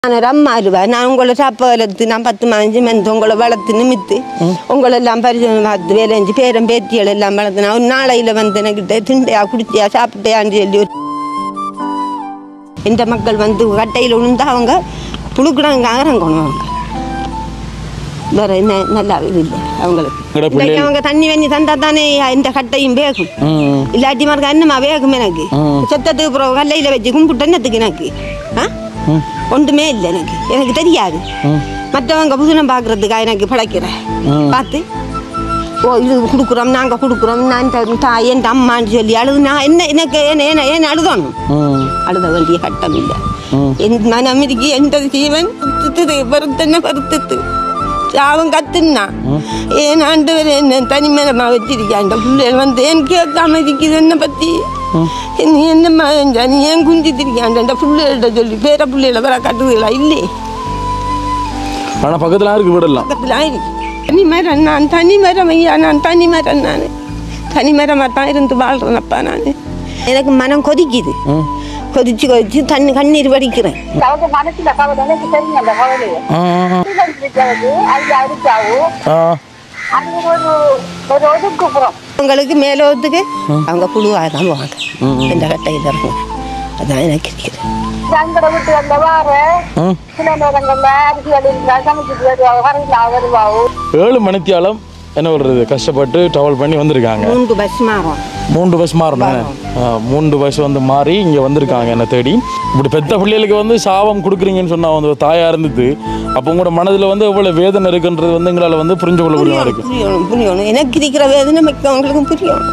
நான் ஒரு அம்மா இருவா நான் உங்களை சாப்ப வளர்த்து நான் பத்து பதினஞ்சு மெந்து உங்களை வளர்த்து நிமித்து உங்களை எல்லாம் பரிசோதனை பார்த்து வேலை செஞ்சு பேரன் பேத்திகள் எல்லாம் வளர்த்து நான் ஒரு நாளையில் வந்து எனக்கிட்ட திண்டையா குடிச்சியா சாப்பிட்டியான்னு சொல்லி ஒரு இந்த மக்கள் வந்து கட்டையில் விழுந்தா அவங்க புழுக்குறாங்க அகரங்கணும் அவங்க வேற என்ன நல்லா இது இல்லை அவங்களுக்கு எங்கட பிள்ளை- இன்றைக்கு அவங்க தண்ணி வண்ணி தந்தா தானே இந்த கட்டையும் வேகும் ம் இல்லாட்டி மாதிரி என்னமா வேகும் எனக்கு செத்தத்துக்கு அப்புறம் கல்லையில் வச்சு கும்பிட்டு என்னத்துக்கு எனக்கு ஆ ஒன்றுமே இல்லை எனக்கு எனக்கு தெரியாது மற்றவங்க புதுனம் பார்க்கறதுக்காக எனக்கு படைக்கிறேன் பார்த்து ஓ இது கொடுக்குறோம் நாங்கள் கொடுக்குறோம் நான் இந்த தாய் என் அம்மான்னு சொல்லி அழுது நான் என்ன எனக்கு என்ன என்ன ஏன் அழுதணும் ம் அழுத வேண்டிய கட்டம் இல்லை என் மனம் இருக்கு எந்த ஜீவன் வருத்தது வருத்தன வருத்தது சாவம் கத்துனா ஏன் ஆண்டவர் என்ன தனிமரமா வச்சிருக்கேன் அந்த பிள்ளைகள் வந்து ஏன் கேட்காம இருக்குது என்ன பத்தி நீ என்னம்மா செஞ்சா நீ ஏன் குந்தித்திருக்கான் அந்த பிள்ளைகள்ட்ட சொல்லி பேர பிள்ளைகளை வர கட்டுறீங்களா இல்லையே ஆனா பக்கத்துல இருக்கு வீடெல்லாம் பக்கத்தில் ஆயிருக்கு தனி மரம் நான் தனி மரம் ஐயா நான் தனி மரம் நான் தனி மரமாக தான் இருந்து வாழ்றேனப்பா நான் எனக்கு மனம் கொதிக்குது ம் கொதிச்சு கொதிச்சு தண்ணி கண்ணீர் வடிக்கிறேன் அவங்க மனசுல கவலை எனக்கு தெரியும் அந்த கவலையை ஆ இருக்கிறது அது அடிச்சாவும் ஆ அது ஒரு ஒரு ஒதுக்குப்புறம் உங்களுக்கு மேலோத்துக்கு அவங்க புழுவாக தான் போவாங்க இந்த கட்டையில் இருக்கும் அதான் எனக்கு இருக்குது அங்கட விட்டு வந்த வார ம் சில நேரங்கள்ல அரிசிகள் இருந்தா சமைச்சிட்டு வருவாங்க கரையில வருவாவும் ஏழு மணித்தியாலம் என்ன சொல்றது கஷ்டப்பட்டு ட்ராவல் பண்ணி வந்திருக்காங்க மூன்று பஸ் மாறும் மூன்று பஸ் மாறணும் ஆ, மூன்று பஸ் வந்து மாறி இங்க வந்திருக்காங்க என்ன தேடி இப்படி பெத்த பிள்ளைகளுக்கு வந்து சாபம் கொடுக்குறீங்கன்னு சொன்னா வந்து ஒரு தாயா இருந்தது அப்போ உங்களோட மனதுல வந்து எவ்வளவு வேதனை இருக்குன்றது வந்து எங்களால வந்து புரிஞ்சு கொள்ள முடியுமா இருக்கு புரியணும் புரியணும் எனக்கு இருக்கிற வேதனை மிக்கவங்களுக்கும் புரியணும்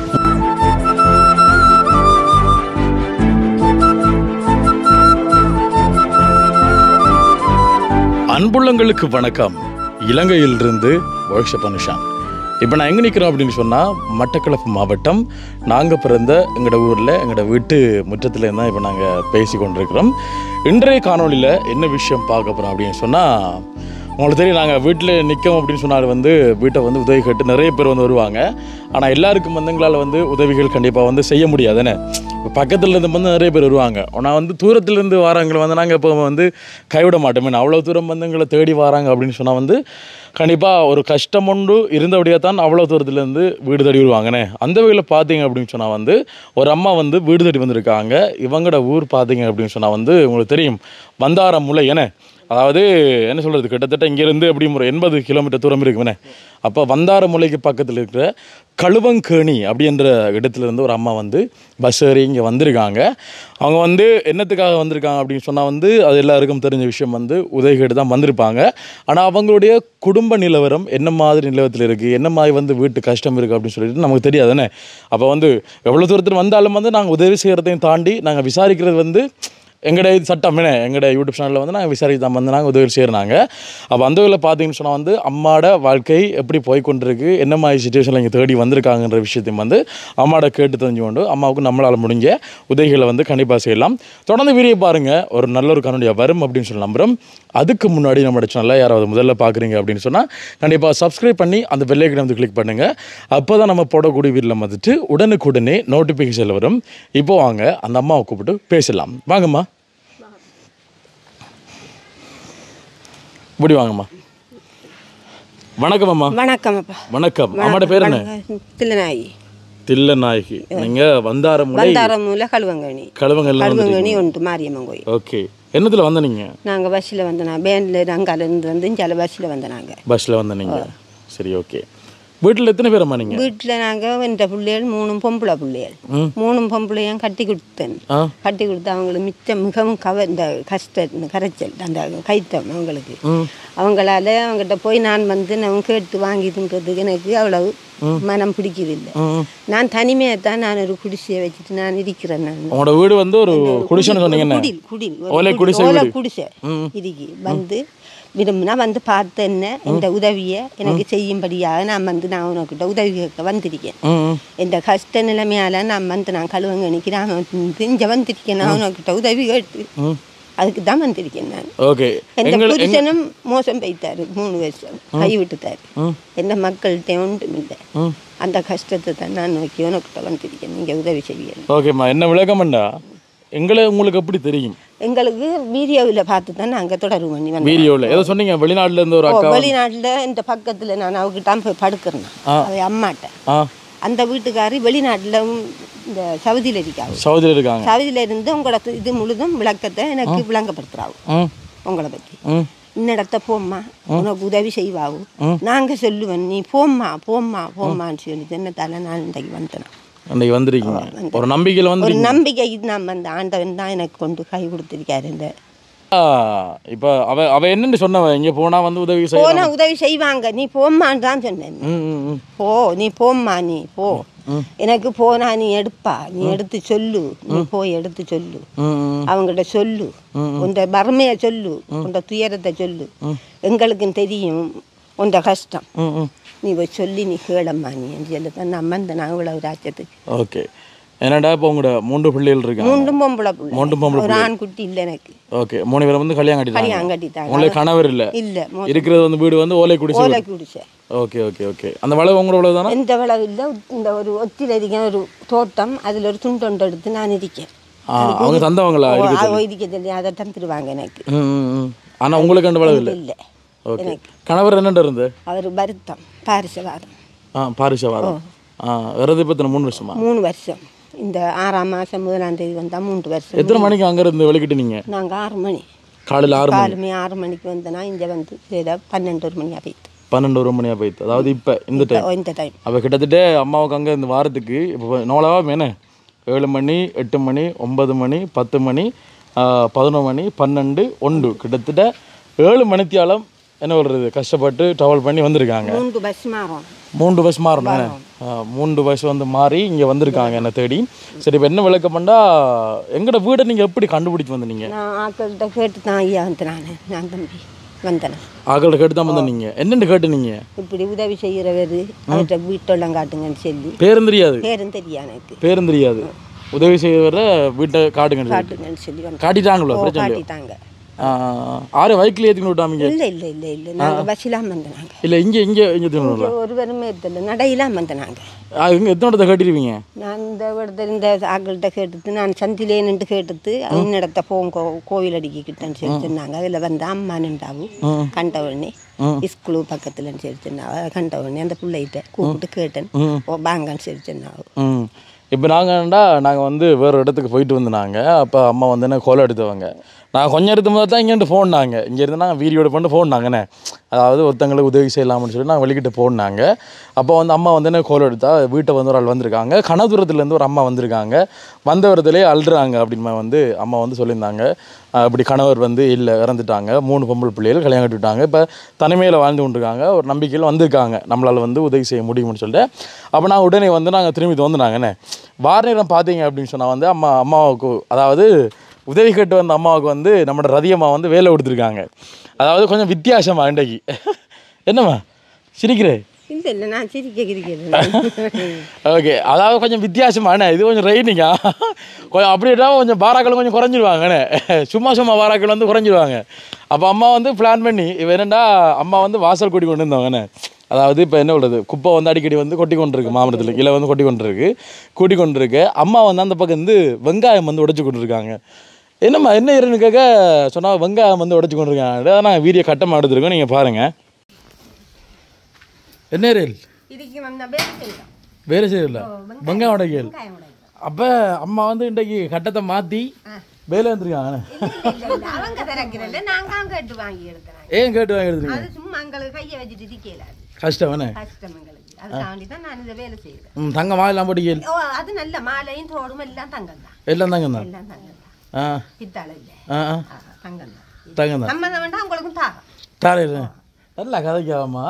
அன்புள்ளங்களுக்கு வணக்கம் இலங்கையிலிருந்து ஒர்க்ஷப் அனுஷான் இப்போ நான் எங்கே நிற்கிறோம் அப்படின்னு சொன்னால் மட்டக்களப்பு மாவட்டம் நாங்கள் பிறந்த எங்களோட ஊரில் எங்களோட வீட்டு முற்றத்தில் தான் இப்போ நாங்கள் பேசி கொண்டிருக்கிறோம் இன்றைய காணொளியில் என்ன விஷயம் பார்க்க போகிறோம் அப்படின்னு சொன்னால் உங்களுக்கு தெரியும் நாங்கள் வீட்டில் நிற்கும் அப்படின்னு சொன்னால் வந்து வீட்டை வந்து உதவி கேட்டு நிறைய பேர் வந்து வருவாங்க ஆனால் எல்லாருக்கும் வந்து எங்களால் வந்து உதவிகள் கண்டிப்பாக வந்து செய்ய முடியாதுன்னு இப்போ பக்கத்தில் இருந்து வந்து நிறைய பேர் வருவாங்க ஆனால் வந்து தூரத்துலேருந்து வராங்களை வந்து நாங்கள் இப்போ வந்து கைவிட மாட்டோமே அவ்வளோ தூரம் வந்து எங்களை தேடி வராங்க அப்படின்னு சொன்னால் வந்து கண்டிப்பாக ஒரு கஷ்டம் ஒன்று இருந்தபடியாக தான் அவ்வளோ தூரத்துலேருந்து வீடு தேடி வருவாங்கண்ணே அந்த வகையில் பார்த்தீங்க அப்படின்னு சொன்னால் வந்து ஒரு அம்மா வந்து வீடு தேடி வந்திருக்காங்க இவங்களோட ஊர் பார்த்தீங்க அப்படின்னு சொன்னால் வந்து உங்களுக்கு தெரியும் வந்தாரம் முலை என்ன அதாவது என்ன சொல்கிறது கிட்டத்தட்ட இங்கேருந்து எப்படி ஒரு எண்பது கிலோமீட்டர் தூரம் இருக்குண்ணே அப்போ வந்தாரமுலைக்கு பக்கத்தில் இருக்கிற கழுவங்கேணி அப்படின்ற இடத்துல இருந்து ஒரு அம்மா வந்து பஸ் ஏறி இங்கே வந்திருக்காங்க அவங்க வந்து என்னத்துக்காக வந்திருக்காங்க அப்படின்னு சொன்னால் வந்து அது எல்லாருக்கும் தெரிஞ்ச விஷயம் வந்து உதவி கேட்டு தான் வந்திருப்பாங்க ஆனால் அவங்களுடைய குடும்ப நிலவரம் என்ன மாதிரி நிலவரத்தில் இருக்குது என்ன மாதிரி வந்து வீட்டு கஷ்டம் இருக்குது அப்படின்னு சொல்லிட்டு நமக்கு தெரியாதுண்ணே அப்போ வந்து எவ்வளோ தூரத்தில் வந்தாலும் வந்து நாங்கள் உதவி செய்கிறதையும் தாண்டி நாங்கள் விசாரிக்கிறது வந்து எங்கட இது சட்டம் என்ன எங்கட யூடியூப் சேனலில் வந்து நாங்கள் விசாரித்து தான் வந்து நாங்கள் உதவி செய்கிறாங்க அப்போ அந்த வகையில் பார்த்தீங்கன்னு சொன்னால் வந்து அம்மாட வாழ்க்கை எப்படி போய் கொண்டிருக்கு என்ன மாதிரி சுச்சுவேஷனில் இங்கே தேடி வந்திருக்காங்கன்ற விஷயத்தையும் வந்து அம்மாட கேட்டு தெரிஞ்சு கொண்டு அம்மாவுக்கு நம்மளால் முடிஞ்ச உதவிகளை வந்து கண்டிப்பாக செய்யலாம் தொடர்ந்து வீடியோ பாருங்கள் ஒரு நல்ல ஒரு கண்ணுடைய வரும் அப்படின்னு சொல்லி நம்புகிறோம் அதுக்கு முன்னாடி நம்மளோட சேனலில் யாராவது முதல்ல பார்க்குறீங்க அப்படின்னு சொன்னால் கண்டிப்பாக சப்ஸ்கிரைப் பண்ணி அந்த பெல்லைக்கனை வந்து கிளிக் பண்ணுங்கள் அப்போ தான் நம்ம போடக்கூடிய வீட்டில் வந்துட்டு உடனுக்குடனே நோட்டிஃபிகேஷன் வரும் இப்போ வாங்க அந்த அம்மாவை கூப்பிட்டு பேசலாம் வாங்கம்மா இப்படி வாங்கம்மா வணக்கம் அம்மா வணக்கம் அப்பா வணக்கம் அம்மாட பேர் என்ன தில்லநாயி தில்ல நாயகி நீங்க வந்தாரமுலை வந்தாரமூல கழுவங்கணி கழுவங்கள்லாம் வந்து கழுவங்கணி ஒன்று மாரியம்மன் கோயில் ஓகே என்னத்துல வந்த நீங்க நாங்கள் பஸ்ஸில் வந்தோம் நான் பேண்டில் அங்காலேருந்து வந்து இங்கே பஸ்ஸில் வந்தோம் நாங்கள் பஸ்ல வந்த நீங்க சரி ஓகே வீட்டில் எத்தனை பேரம்மா நீங்க வீட்டில் நாங்கள் இந்த பிள்ளைகள் மூணும் பொம்பளை பிள்ளைகள் மூணும் பொம்பளையும் கட்டி கொடுத்தேன் ஆ கட்டி கொடுத்து அவங்களுக்கு மிச்சம் மிகவும் கவ இந்த கஷ்ட இந்த கரைச்சல் அந்த கைத்தம் அவங்களுக்கு அவங்களால அவங்ககிட்ட போய் நான் வந்து நான் கேட்டு வாங்கி தின்றதுக்கு எனக்கு அவ்வளவு மனம் பிடிக்கவில்லை ம். நான் தனிமையை தான் நான் ஒரு குடிசையை வச்சுட்டு நான் இருக்கிறேன் நான் உங்களோட வீடு வந்து ஒரு குடிசைன்னு சொன்னீங்க என்ன குடில் குடில் ஒரு ஓலை குடி- குடிசை ஓலை வீடு. குடிசை இருக்கு வந்து விரும்பினா வந்து பார்த்து என்ன இந்த உதவியை எனக்கு செய்யும்படியாக நான் வந்து நான் உனக்கிட்ட உதவி கேட்க வந்திருக்கேன் ம் ம். இந்த கஷ்ட நிலைமையால நான் வந்து நான் கழுவங்க நிற்கிறேன் இங்கே வந்திருக்கேன் நான் உனக்கிட்ட உதவி கேட்டு அதுக்கு தான் வந்திருக்கேன் நான் ஓகே எந்த எங்கள் புருஷனும் மோசம் வைத்தாரு மூணு வருஷம் கை விட்டுட்டாரு எந்த மக்கள்கிட்ட ஒன்றும் இல்லை அந்த கஷ்டத்தை தான் நான் நோக்கி உனக்கிட்ட வந்திருக்கேன் நீங்கள் உதவி செய்வீங்க ஓகேம்மா என்ன விளக்கம்ண்டா எங்களை உங்களுக்கு எப்படி தெரியும் எங்களுக்கு வீடியோவில் பார்த்து தான் நாங்கள் தொடர்பு பண்ணி வந்தோம் வீடியோவில் ஏதோ சொன்னீங்க வெளிநாட்டுல இருந்து ஒரு ஓ, அக்கா வெளிநாட்டுல இந்த பக்கத்துல நான் அவகிட்ட போய் படுக்கிறேன் அவ அம்மாட்ட ஆ அந்த வீட்டுக்காரி வெளிநாட்டுல இந்த சவுதியில் இருக்காங்க சவுதியில் இருக்காங்க சவுதியில இருந்து உங்களோட இது முழுதும் விளக்கத்தை எனக்கு விளங்கப்படுத்துறாவு ம் உங்களை பற்றி ம் இன்னிடத்த போம்மா உனக்கு உதவி செய்வாவு நாங்க சொல்லுவேன் நீ போம்மா போம்மா போம்மான்னு சொல்லி என்னத்தால நான் இன்றைக்கு வந்தேன் அன்னைக்கு வந்திருக்கீங்க ஒரு நம்பிக்கையில் வந்து ஒரு நம்பிக்கை நான் வந்த ஆண்டவன் தான் எனக்கு கொண்டு கை கொடுத்திருக்காரு இந்த இப்போ அவ அவ என்னன்னு சொன்னவ இங்கே போனால் வந்து உதவி செய்ய போனா உதவி செய்வாங்க நீ போம்மான்னு தான் சொன்னேன் ம் ம் ம் போ நீ போம்மா நீ போ எனக்கு போனா நீ எடுப்பா நீ எடுத்து சொல்லு நீ போய் எடுத்து சொல்லு ம் ம் அவங்கள்ட்ட சொல்லு உண்ட வறுமையை சொல்லு உண்ட துயரத்தை சொல்லு எங்களுக்கும் தெரியும் உண்ட கஷ்டம் ம் ம் நீ போய் சொல்லி நீ கேளம்மா நீ சொல்லி தான் நம்ம இந்த நான் இவ்வளவு ராஜ்யத்துக்கு ஓகே என்னடா இப்போ உங்களோட மூன்று பிள்ளைகள் இருக்காங்க மூண்டும் பொம்பளை பிள்ளை மூண்டும் பொம்பளை ஒரு ஆண் குட்டி இல்லை எனக்கு ஓகே மூணு பேரும் வந்து கல்யாணம் கட்டிட்டாங்க கல்யாணம் கட்டிட்டாங்க உங்களுக்கு கணவர் இல்லை இல்லை இருக்கிறது வந்து வீடு வந்து ஓலை குடிசை ஓலை குடிசை ஓகே ஓகே ஓகே அந்த வளவு உங்களோட வளவு தானே எந்த விளவு இல்லை இந்த ஒரு ஒத்தியில் இருக்க ஒரு தோட்டம் அதில் ஒரு துண்டொண்டு எடுத்து நான் இருக்கேன் ஆ அவங்க தந்தவங்களா ஓ, அது இருக்க சொல்லி அதை தந்துருவாங்க எனக்கு ம் ம், ம் ஆனால் உங்களுக்கு அந்த வளவு இல்லை இல்லை ஓகே கணவர் என்னண்டு இருந்து அவர் வருத்தம் பாரிசவாதம் ஆ பாரிசவாதம் ஆ வேறது இப்போ எத்தனை மூணு வருஷமா மூணு வருஷம் இந்த ஆறாம் மாதம் முதலாம் தேதி வந்தால் மூன்று வருஷம் எத்தனை மணிக்கு அங்கேருந்து வெளிக்கிட்டு நீங்கள் நாங்கள் ஆறு மணி காலையில் ஆறு மணி காலுமே ஆறு மணிக்கு வந்தேன்னா இங்கே வந்து இதில் பன்னெண்டு ஒரு மணியாக போயிட்டு பன்னெண்டு ஒரு மணியாக போயிட்டு அதாவது இப்போ இந்த டைம் ஓ, இந்த டைம் அப்போ கிட்டத்தட்ட அம்மாவுக்கு அங்கே இந்த வாரத்துக்கு இப்போ நோளவா மேனே ஏழு மணி எட்டு மணி ஒன்பது மணி பத்து மணி ஆ, பதினொரு மணி பன்னெண்டு ஒன்று கிட்டத்தட்ட ஏழு மணித்தியாலம் என்ன சொல்கிறது கஷ்டப்பட்டு ட்ராவல் பண்ணி வந்திருக்காங்க மூன்று பஸ் மாறும் மூன்று பஸ் மாறணும் மூன்று பஸ் வந்து மாறி இங்கே வந்திருக்காங்க என்னை தேடி சரி இப்போ என்ன விளக்கம் பண்ணா எங்களோட வீடை நீங்கள் எப்படி கண்டுபிடிச்சு வந்தீங்க நான் ஆக்கள்கிட்ட கேட்டு தான் ஐயா வந்து நான் நான் தம்பி வந்தேன் ஆக்களை கேட்டு தான் வந்தீங்க என்னென்னு கேட்டு நீங்கள் இப்படி உதவி செய்கிறவர் அவர்கிட்ட வீட்டெல்லாம் காட்டுங்கன்னு சொல்லி பேரும் தெரியாது பேரும் தெரியா எனக்கு பேரும் தெரியாது உதவி செய்வர வீட்டை காட்டுங்க காட்டுங்கன்னு சொல்லி வந்து காட்டிட்டாங்களோ ஓ, பிரச்சனை இல்லையோ காட்டிட்டாங்க ஆ, ஆறு பைக்கில் ஏற்றிக்கணும் விட்டாமீங்க இல்லை இல்லை இல்லை இல்லை நாங்கள் பஸ்ஸிலாம் வந்து நாங்கள் இல்லை இங்கே இங்கே இங்கே திரும்ப ஒருவருமே இருந்ததில்லை நடையெல்லாம் வந்து நாங்கள் இங்கே எத்தனை இடத்த கட்டிடுவீங்க நான் இந்த இடத்துல இந்த ஆக்கள்கிட்ட கேட்டுட்டு நான் சந்திலே நின்று கேட்டுட்டு இன்னிடத்த போங்க கோ கோவில் அடிக்கிட்டேன்னு சொல்லி சொன்னாங்க அதில் வந்து அம்மா நின்றாவும் கண்ட உடனே ஸ்கூலு பக்கத்துலன்னு சொல்லி சொன்னாவ கண்ட உடனே அந்த பிள்ளைகிட்ட கூப்பிட்டு கேட்டேன் ஓ வாங்கன்னு சொல்லி சொன்னாவோ ம் இப்போ நாங்கள்டா நாங்கள் வந்து வேறு இடத்துக்கு போயிட்டு வந்தாங்க அப்போ அம்மா வந்து என்ன கோலம் எடுத்தவங்க நான் கொஞ்சம் எடுத்து போது தான் இங்கேருந்து ஃபோன்னாங்க இங்கேருந்து நாங்கள் வீடியோட பண்ணி ஃபோன்னாங்கண்ணே அதாவது ஒருத்தங்களுக்கு உதவி செய்யலாம்னு சொல்லி நாங்கள் வெளிக்கிட்டு போனாங்க அப்போ வந்து அம்மா வந்து என்ன கோலம் எடுத்தா வீட்டை வந்து ஒரு ஆள் வந்திருக்காங்க கனதூரத்துலேருந்து ஒரு அம்மா வந்திருக்காங்க வந்தவரத்துலேயே அழுறாங்க அப்படின்னு வந்து அம்மா வந்து சொல்லியிருந்தாங்க ஆஹ் இப்படி கணவர் வந்து இல்லை இறந்துட்டாங்க மூணு பொம்பளை பிள்ளைகள் கல்யாணம் கட்டிவிட்டாங்க இப்போ தனிமையில் வாழ்ந்து கொண்டிருக்காங்க ஒரு நம்பிக்கையில் வந்திருக்காங்க நம்மளால் வந்து உதவி செய்ய முடியும்னு சொல்லிட்டு அப்போ நான் உடனே வந்து நாங்கள் திரும்பி வந்துனாங்கண்ணே வார நேரம் பார்த்தீங்க அப்படின்னு சொன்னால் வந்து அம்மா அம்மாவுக்கு அதாவது உதவி கேட்டு வந்த அம்மாவுக்கு வந்து நம்மளோட ரதியம்மா வந்து வேலை கொடுத்துருக்காங்க அதாவது கொஞ்சம் வித்தியாசமா இன்றைக்கு என்னம்மா சிரிக்கிறே இல்லை இல்லை நான் சிரிக்க கிரிக்கிறது ஓகே அதாவது கொஞ்சம் வித்தியாசமான இது கொஞ்சம் ரைனிங்கா கொஞ்சம் அப்படி இல்லாமல் கொஞ்சம் பாராக்கள் கொஞ்சம் குறைஞ்சிருவாங்கண்ணே சும்மா சும்மா பாராக்கள் வந்து குறைஞ்சிருவாங்க அப்போ அம்மா வந்து பிளான் பண்ணி இவ என்னடா அம்மா வந்து வாசல் கூட்டி கொண்டு வந்தாங்கண்ணே அதாவது இப்போ என்ன சொல்கிறது குப்பை வந்து அடிக்கடி வந்து கொட்டி கொண்டு இருக்கு மாமரத்தில் கீழே வந்து கொட்டி கொண்டு இருக்கு கூட்டி கொண்டு இருக்கு அம்மா வந்து அந்த பக்கம் வந்து வெங்காயம் வந்து உடைச்சு கொண்டு இருக்காங்க என்னம்மா என்ன இருன்னு கேட்க சொன்னால் வெங்காயம் வந்து உடைச்சு கொண்டு இருக்காங்க நான் வீடியோ கட்டமாக எடுத்துருக்கோம் நீங்கள் பாருங்கள் என்ன ரேல் இதுக்கு வந்த பேர் செய்யலாம் வேலை செய்யல வெங்காயம் உடைக்கல் அப்போ அம்மா வந்து இன்றைக்கு கட்டத்தை மாற்றி வேலை வந்துருக்காங்க அவங்க திறக்கிறல்ல நாங்கள் கேட்டு வாங்கி எடுக்கிறேன் ஏன் கேட்டு வாங்கி எடுத்துருங்க அது சும்மா எங்களுக்கு கையை வச்சுட்டு இருக்கல கஷ்டம் என்ன கஷ்டம் எங்களுக்கு அதுக்காண்டி தான் நான் இந்த வேலை செய்கிறேன் ம் தங்க மாலாம் படிக்கல் ஓ அது நல்ல மாலையும் தோடும் எல்லாம் தங்கம் தான் எல்லாம் தங்க தான் எல்லாம் தங்கம் தான் ஆ பித்தாளை இல்லை ஆ ஆ ஆ, தங்கம் தான் தங்க தான் சம்மந்தம் வேண்டாம் உங்களுக்கும் தாரம் தாரே நல்லா கதைக்காவம்மா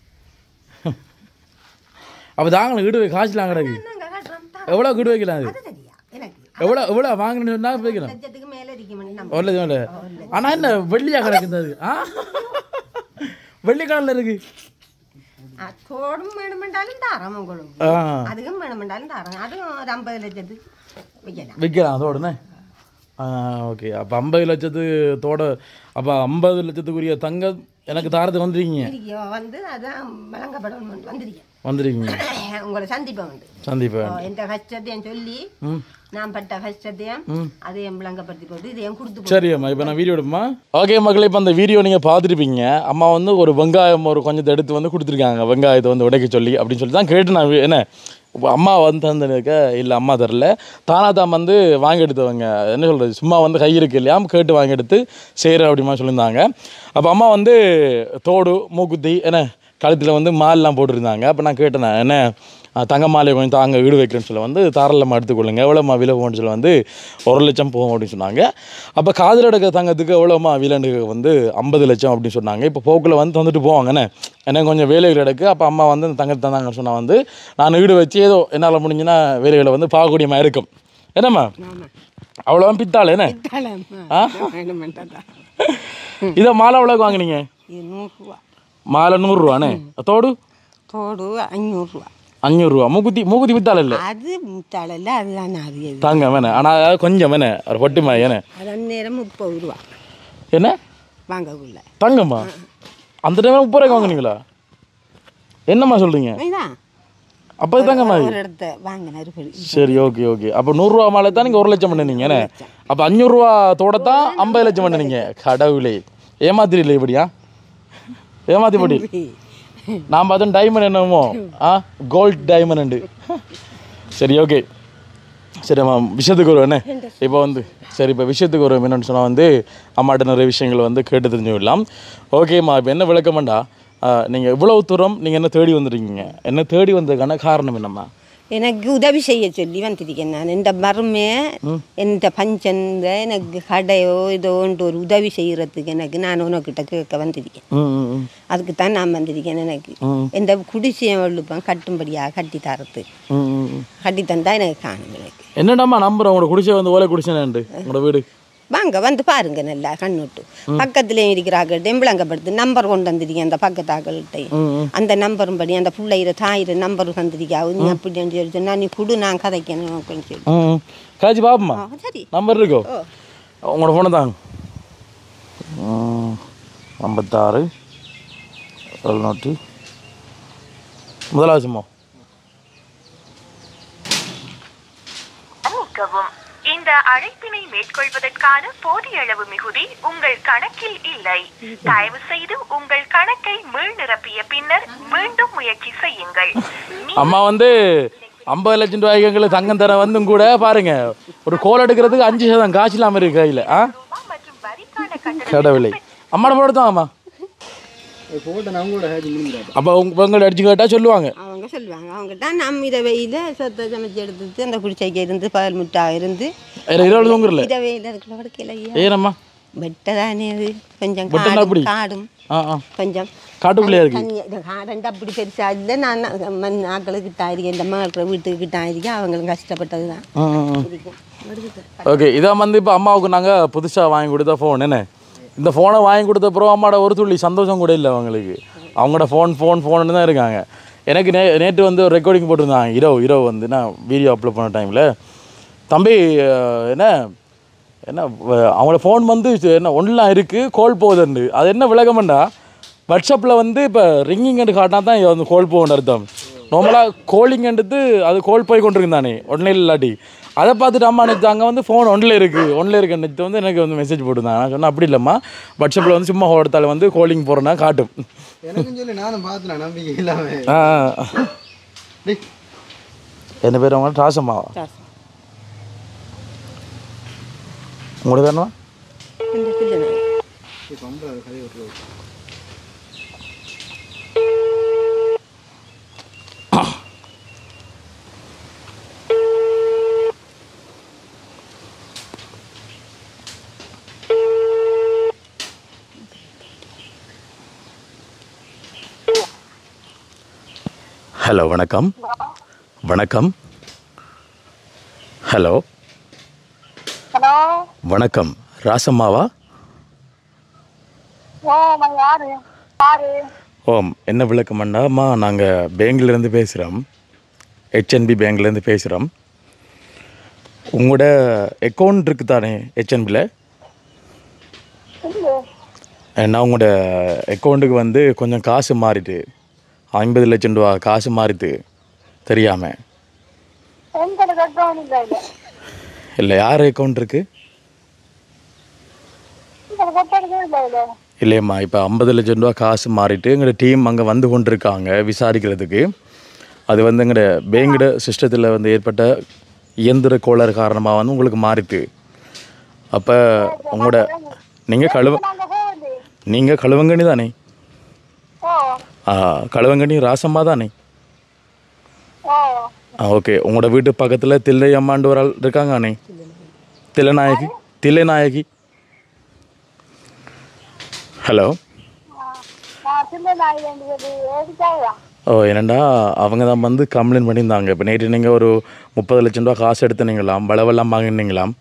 அப்போ தாங்களும் வீடு போய் காய்ச்சலாம் கிடக்கு நாங்கள் காட்டுறோம் தாரம் எவ்வளோ வீடு வைக்கலாம் அது அது தெரியா எனக்கு எவ்வளோ எவ்வளோ வாங்கணும்னு சொன்னால் வைக்கலாம் லட்சத்துக்கு மேலே இருக்க மணி நம்ம ஒரு லட்சம் இல்லை ஆனால் என்ன வெள்ளியாக கிடக்குது அது ஆ வெள்ளி கடலில் இருக்கு ஆ, தோடும் வேணுமென்றாலும் தாரம் உங்களுக்கு ஆ அதுக்கும் வேணுமென்றாலும் தாரம் அதுவும் ஒரு ஐம்பது லட்சத்துக்கு வைக்கலாம் விற்கலாம் அதோடனே ஆ ஓகே அப்போ ஐம்பது லட்சத்துக்கு அப்போ ஐம்பது லட்சத்துக்குரிய தங்கம் எனக்கு தாரத்துக்கு வந்துருக்கீங்க இன்னைக்கு வந்து அதான் வழங்கப்படணும் வந்திருக்கேன் வந்திருக்கீங்க உங்களை சந்திப்பேன் உண்டு சந்தீபா எந்த கஷ்டத்தையும் சொல்லி நான் பட்ட கஷ்டத்தையும் அதையும் விளங்கப்படுத்தி போட்டு இதையும் கொடுத்து சரி அம்மா இப்போ நான் வீடியோ எடுப்போமா ஓகே மக்களே இப்போ அந்த வீடியோ நீங்கள் பார்த்துருப்பீங்க அம்மா வந்து ஒரு வெங்காயம் ஒரு கொஞ்சத்தை எடுத்து வந்து கொடுத்துருக்காங்க வெங்காயத்தை வந்து உடைக்க சொல்லி அப்படின்னு சொல்லி தான் கேட்டு நான் வி- என்ன இப்ப அம்மா வந்து தந்துருக்க இல்லை அம்மா தரல தானா தான் வந்து வாங்கி எடுத்தவங்க என்ன சொல்கிறது சும்மா வந்து கை இருக்கு இல்லையா கேட்டு வாங்கி எடுத்து செய்கிற அப்படிமா சொல்லியிருந்தாங்க அப்போ அம்மா வந்து தோடு மூக்குத்தி என்ன கழுத்தில் வந்து மாலெலாம் போட்டிருந்தாங்க அப்போ நான் கேட்டேன் நான், என்ன அஹ், தங்க மாலையை கொஞ்சம் தாங்க வீடு வைக்கிறேன்னு சொல்ல வந்து தாராளமாக எடுத்துக்கொள்ளுங்க எவ்வளோம்மா விலை போகணும்னு சொல்ல வந்து ஒரு லட்சம் போகும் அப்படின்னு சொன்னாங்க அப்போ காதில் எடுக்க தங்கத்துக்கு எவ்வளோம்மா விலைன்னு வந்து ஐம்பது லட்சம் அப்படின்னு சொன்னாங்க இப்போ போக்கில் வந்து தந்துட்டு போவாங்கண்ணே எனக்கு கொஞ்சம் வேலைகள் எடுக்கு அப்போ அம்மா வந்து இந்த தங்கத்தை தந்தாங்கன்னு சொன்னால் வந்து நான் வீடு வச்சு ஏதோ என்னால் முடிஞ்சுன்னா வேலைகளை வந்து பார்க்கக்கூடியமாக இருக்கும் என்னம்மா அவ்வளோதான் பித்தாள் என்ன ஆ? இதை மாலை எவ்வளோக்கு வாங்குனீங்க இது நூறுரூவா மாலை நூறுரூவாண்ணே தோடு தோடு அஞ்சூறுரூவா அஞ்சூறுரூவா மூக்குத்தி மூக்குத்தி வித்தாள் இல்லை அது முத்தாளல்ல அதுதான் அது தாங்க வேணே ஆனால் கொஞ்சம் வேணே ஒரு பொட்டிமா ஏனே அது அந்நேரம் முப்பது ரூபா என்ன வாங்கக்குள்ள தங்கம்மா அந்த டைமில் முப்பது ரூபாய்க்கு வாங்குனீங்களா என்னம்மா சொல்கிறீங்க இதுதான் அப்போ தங்கம்மா ஒரு இடத்த வாங்கினாரு பெரிய. சரி ஓகே ஓகே அப்போ நூறுரூவா மேலே தான் நீங்கள் ஒரு லட்சம் பண்ணினீங்க என்ன அப்போ அஞ்சூறுரூவா தோட தான் ஐம்பது லட்சம் பண்ணினீங்க கடவுளே ஏமாத்திரில்லை இப்படியா ஏமாத்தி படி நான் பார்த்தேன் டைமண்ட் என்னமோ ஆ கோல்ட் டைமண்ட் சரி ஓகே சரிம்மா விஷயத்துக்கு வருவேன் என்ன இப்போ வந்து சரி இப்போ விஷயத்துக்கு வருவோம் என்னன்னு சொன்னால் வந்து அம்மாட்ட நிறைய விஷயங்களை வந்து கேட்டு தெரிஞ்சு விடலாம் ஓகேம்மா இப்போ என்ன விளக்கமாண்டா நீங்கள் இவ்வளவு தூரம் நீங்கள் என்ன தேடி வந்துருக்கீங்க என்ன தேடி வந்ததுக்கான காரணம் என்னம்மா எனக்கு உதவி செய்ய சொல்லி வந்திருக்கேன் நான் இந்த மருமே இந்த பஞ்சந்த எனக்கு கடையோ இதோன்ட்டு ஒரு உதவி செய்யறதுக்கு எனக்கு நான் உனக்கிட்ட கேட்க வந்திருக்கேன் ம் ம், ம் அதுக்கு தான் நான் வந்திருக்கேன் எனக்கு ம். இந்த குடிசையை வள்ளுப்பேன் கட்டும்படியாக கட்டி தரது ம், ம், ம். கட்டி தந்தா எனக்கு காணும் எனக்கு என்னடாம்மா நம்புறேன் உங்களோட குடிசை வந்து ஓலை குடிசைனு உங்களோட வீடு வாங்க வந்து பாருங்க நல்லா கண்ணுட்டு பக்கத்துலேயும் இருக்கிறார்கள் டெம்பிளங்கப்படுத்து நம்பர் கொண்டு வந்திருக்கேன் அந்த பக்கத்தாக்கள்கிட்ட ம், ம். அந்த நம்பரும் படி அந்த பிள்ளையிற தாயிர நம்பர் தந்திருக்கா நீ அப்படின்னு சொல்லி சொன்னா நீ குடு நான் கதைக்கணும் அப்படின்னு சொல்லி ம் ம். காய்ச்சி பாப்பம்மா ஆ, சரி நம்பர் இருக்கோ ஓ உங்களோட ஃபோனை தாங்க ம், ஐம்பத்தாறு எழுநூற்றி முதலாவது சும்மா மன்னிக்கவும் இந்த அழைப்பினை மேற்கொள்வதற்கான போதிய அளவு மிகுதி உங்கள் கணக்கில் இல்லை தயவு செய்து உங்கள் கணக்கை மீள் நிரப்பிய பின்னர் மீண்டும் முயற்சி செய்யுங்கள் நீ- அம்மா வந்து ஐம்பது லட்சம் ரூபாய்க்கு எங்களுக்கு தங்கம் தர வந்தும் கூட பாருங்க ஒரு கோல் எடுக்கிறதுக்கு அஞ்சு சதம் காசு இல்லாமல் இருக்கு கையில் ஆ ரூபாய் மற்றும் வரிக்கான கட்டணம் கடவுளை அம்மாட போட தான் அம்மா அப்போ உங்க உங்களை அடிச்சு கேட்டால் சொல்லுவாங்க அவங்க சொல்லுவாங்க அவங்க தான் நம்ம இதை வெயில சொத்தை சமைச்சு எடுத்துட்டு அந்த குடிசைக்கு இருந்து பால் முட்டா இருந்து வேறு இருபது தூங்குறல இதை வெயில அதுக்குள்ள படுக்கலையா ஏனம்மா வெட்டதானே அது கொஞ்சம் வெட்டனா காடும் அப்படி? காடும் ஆ ஆ கொஞ்சம் காட்டுக்குள்ளேயே இருக்கு தண்ணி இந்த காடண்டு அப்படி பெருசா இல்லை நான் மண் ஆக்களுக்கு கிட்டாயிருக்கேன் இந்த மகள் வீட்டுக்கு கிட்டாயிருக்கேன் அவங்களும் கஷ்டப்பட்டது தான் ம், ம், ம். ஓகே இதான் வந்து இப்போ அம்மாவுக்கு நாங்கள் புதுசாக வாங்கி கொடுத்த ஃபோன் என்ன இந்த ஃபோனை வாங்கி கொடுத்த அப்புறம் அம்மாவோட ஒரு துள்ளி சந்தோஷம் கூட இல்லை அவங்களுக்கு அவங்களோட ஃபோன் ஃபோன் ஃபோன்னு தான் இருக்காங்க எனக்கு நே நேற்று வந்து ஒரு ரெக்கார்டிங் போட்டிருந்தாங்க இரவு இரவு வந்து நான் வீடியோ அப்லோட் பண்ண டைமில் தம்பி அஹ், என்ன என்ன வ- அவங்களோட ஃபோன் வந்து இது என்ன ஒன்றுலாம் இருக்குது கோல் போகுதுண்டு அது என்ன விளக்கமெண்டா வாட்ஸ்அப்பில் வந்து இப்போ ரிங்கிங் காட்டினா தான் வந்து கோல் போகும்னு அர்த்தம் நார்மலாக கோலிங்கன்றது அது கோல் போய் கொண்டிருக்கு தானே ஒன்றில் இல்லாட்டி அதை பார்த்துட்டு அம்மா நேற்று அங்கே வந்து ஃபோன் ஒன்றில் இருக்குது ஒன்றில் இருக்கு நேற்று வந்து எனக்கு வந்து மெசேஜ் போட்டிருந்தாங்க நான் சொன்னேன் அப்படி இல்லைம்மா வாட்ஸ்அப்பில் வந்து சும்மா ஓடத்தால் வந்து கோலிங் போகிறேன்னா காட்டும் எனக்கும் சொல்லி நானும் பார்த்தேன் நம்பிக்கை இல்லாம ஆ ஆ. டேய், என்ன பேர் அவங்க ராசம்மாவா உங்களுக்கு வேணுமா இந்த சில்லறை. இப்ப அம்புறாரு கதையை விட்டுருவாரு. ஹலோ வணக்கம் வணக்கம் ஹலோ ஹலோ வணக்கம் ராசம்மாவா ஓ நான் யாரு யாரு ஓம் என்ன விளக்கம்னா அம்மா நாங்கள் பேங்க்லேருந்து பேசுகிறோம் ஹெச்என்பி பேங்க்லேருந்து பேசுகிறோம் உங்களோட அக்கௌண்ட் இருக்குது தானே ஹெச்என்பியில் இல்ல நான் உங்களோட அக்கௌண்ட்டுக்கு வந்து கொஞ்சம் காசு மாறிட்டு ஐம்பது லட்சம் ரூபா காசு மாறித்து தெரியாமல் எங்களுக்கு அக்கௌண்ட் இல்லை இல்லை இல்லை யார் அக்கௌண்ட் இருக்குது எங்களுக்கு அக்கௌண்ட் இல்லை இல்லை இல்லையம்மா இப்போ ஐம்பது லட்சம் ரூபா காசு மாறிட்டு எங்களோட டீம் அங்கே வந்து கொண்டிருக்காங்க விசாரிக்கிறதுக்கு அது வந்து எங்களோட பேங்கோட சிஸ்டத்தில் வந்து ஏற்பட்ட இயந்திர கோளாறு காரணமாக வந்து உங்களுக்கு மாறிட்டு அப்போ உங்களோட நீங்கள் கழுவ நாங்க போகுது நீங்கள் கழுவங்கனி தானே ஓ ஆ கழுவங்கனி ராசம்மா தானே ஓ ஆ ஓகே உங்களோட வீட்டு பக்கத்தில் தில்லை அம்மாண்டு ஒரு ஆள் இருக்காங்க அண்ணே தில்லைநாயகி தில்லைநாயகி ஹலோ நான் சின்ன நாய் வேண்டியது எதுக்காக ஓ என்னண்டா அவங்க தான் வந்து கம்ப்ளைண்ட் பண்ணியிருந்தாங்க இப்போ நேற்று நீங்கள் ஒரு முப்பது லட்சம் ரூபா காசு எடுத்துனீங்களாம் வளவெல்லாம் வாங்கினீங்களாம்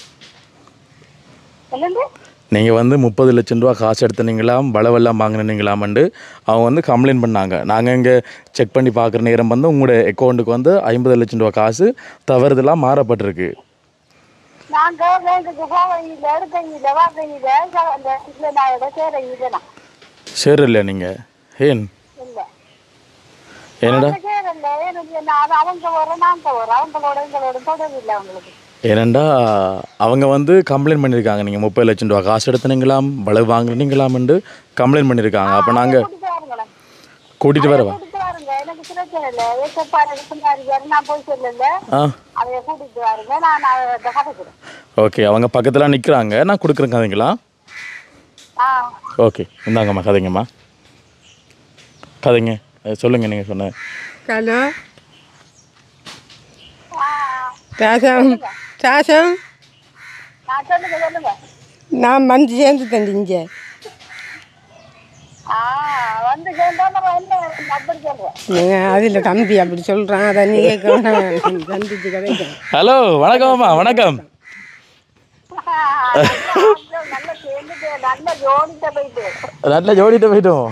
என்னது நீங்கள் வந்து முப்பது லட்சம் ரூபா காசு எடுத்துனீங்களாம் வளவெல்லாம் வாங்கினீங்களாமண்டு அவங்க வந்து கம்ப்ளைண்ட் பண்ணாங்க நாங்கள் இங்கே செக் பண்ணி பார்க்குற நேரம் வந்து உங்களோட அக்கௌண்ட்டுக்கு வந்து ஐம்பது லட்சம் ரூபா காசு தவறுதலாக மாறப்பட்டிருக்கு நாங்க பேங்குக்கு போகையில் எடுக்கையில் வாங்கையில் அந்த சின்ன நாயோட சேரையில் நான் சரி இல்லையா நீங்கள் ஏன் இல்லை என்னடா சேரல எனக்கு என்ன அது அவங்க வர நாங்க வரோம் அவங்களோட எங்களோட தொடர்பு இல்லை அவங்களுக்கு ஏனண்டா அவங்க வந்து கம்ப்ளைண்ட் பண்ணியிருக்காங்க நீங்கள் முப்பது லட்சம் ரூபா காசு எடுத்துனீங்களாம் வளவு வாங்கினீங்களாம்னு கம்ப்ளைண்ட் பண்ணியிருக்காங்க அப்போ நாங்கள் கூட்டிட்டு வாருங்களேன் கூட்டிகிட்டு வரவா கூட்டிட்டு வாருங்க எனக்கு பிரச்சனை இல்லை ஏசப்பாரு சொன்னாரு நான் போய் சொல்லல ஆ அதைய கூட்டிட்டு வாருங்க நான் அதை கதைக்கிறேன் ஓகே அவங்க பக்கத்தில் நிற்கிறாங்க நான் கொடுக்குறேன் கதைங்களா ஆ ஓகே இந்தாங்கம்மா கதைங்கம்மா கதைங்க அஹ் சொல்லுங்க நீங்கள் சொன்ன ஹலோ ராசம் ராசம் நான் சொல்லுங்க சொல்லுங்க நான் வந்து சேர்ந்துட்டேன் இங்கே ஆ வந்து சேர்ந்தா நம்ம என்ன அப்படி சொல்றேன் நீங்கள் அதில் தம்பி அப்படி சொல்கிறான் அதை நீ கேட்க சந்திச்சு கிடைக்கும் ஹலோ வணக்கம்மா வணக்கம் நல்ல சேர்ந்துட்டு நல்ல ஜோடிட்ட போயிட்டு நல்ல ஜோடிட்டு போயிட்டோம்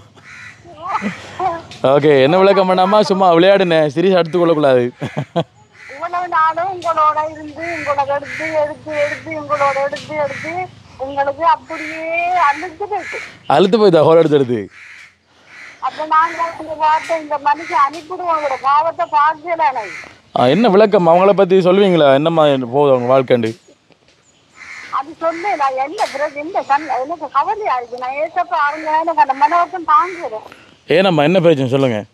ஓகே என்ன விளக்கம் பண்ணாமா சும்மா விளையாடுனேன் சீரியஸ் எடுத்து கொள்ளக்கூடாது இவ்வளவு நாளும் உங்களோட இருந்து உங்களோட எடுத்து எடுத்து எடுத்து உங்களோட எடுத்து எடுத்து உங்களுக்கு அப்படியே அழுத்து போயிட்டு அழுத்து போய்தா ஹோல் எடுத்து எடுத்து அப்ப நாங்க இந்த வார்த்தை இந்த மனுஷன் அனுப்பிடுவோம் உங்களோட பாவத்தை பார்க்கல ஆ, என்ன விளக்கம் அவங்கள பற்றி சொல்லுவீங்களா என்னம்மா போகுது அவங்க வாழ்க்கைண்டு அது சொல்லு நான் என்ன பிறகு என்ன கண் எனக்கு கவலை ஆயிடுச்சு நான் ஏசப்ப அவங்க எனக்கு அந்த மனோக்கம் தாங்குறேன் ஏனம்மா என்ன பிரச்சனை சொல்லுங்கள்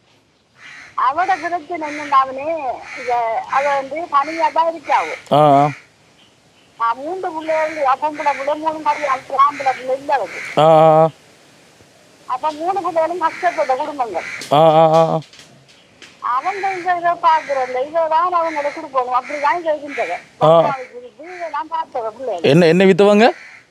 அவட பிரச்சனை என்னன்னாவனே இத அத வந்து தனியா தான் இருக்காவு ஆ ஆ. நான் மூன்று பிள்ளைகள் அப்பம்பளை பிள்ளை மூணு மாதிரி ஆம்பளை பிள்ளை இல்லை அவருக்கு ஆ ஆ, அப்ப மூணு பிள்ளைகளும் கஷ்டப்பட்ட குடும்பங்கள் ஆ ஆ ஆ ஆ அவங்க இதை இதை பாக்குறதில்ல இதை தான் அவங்களை கொடுப்போம் அப்படிதான் இதை இருந்தது ஆ. நான் பார்த்தவ பிள்ளைகள் என்ன என்ன வித்தவங்க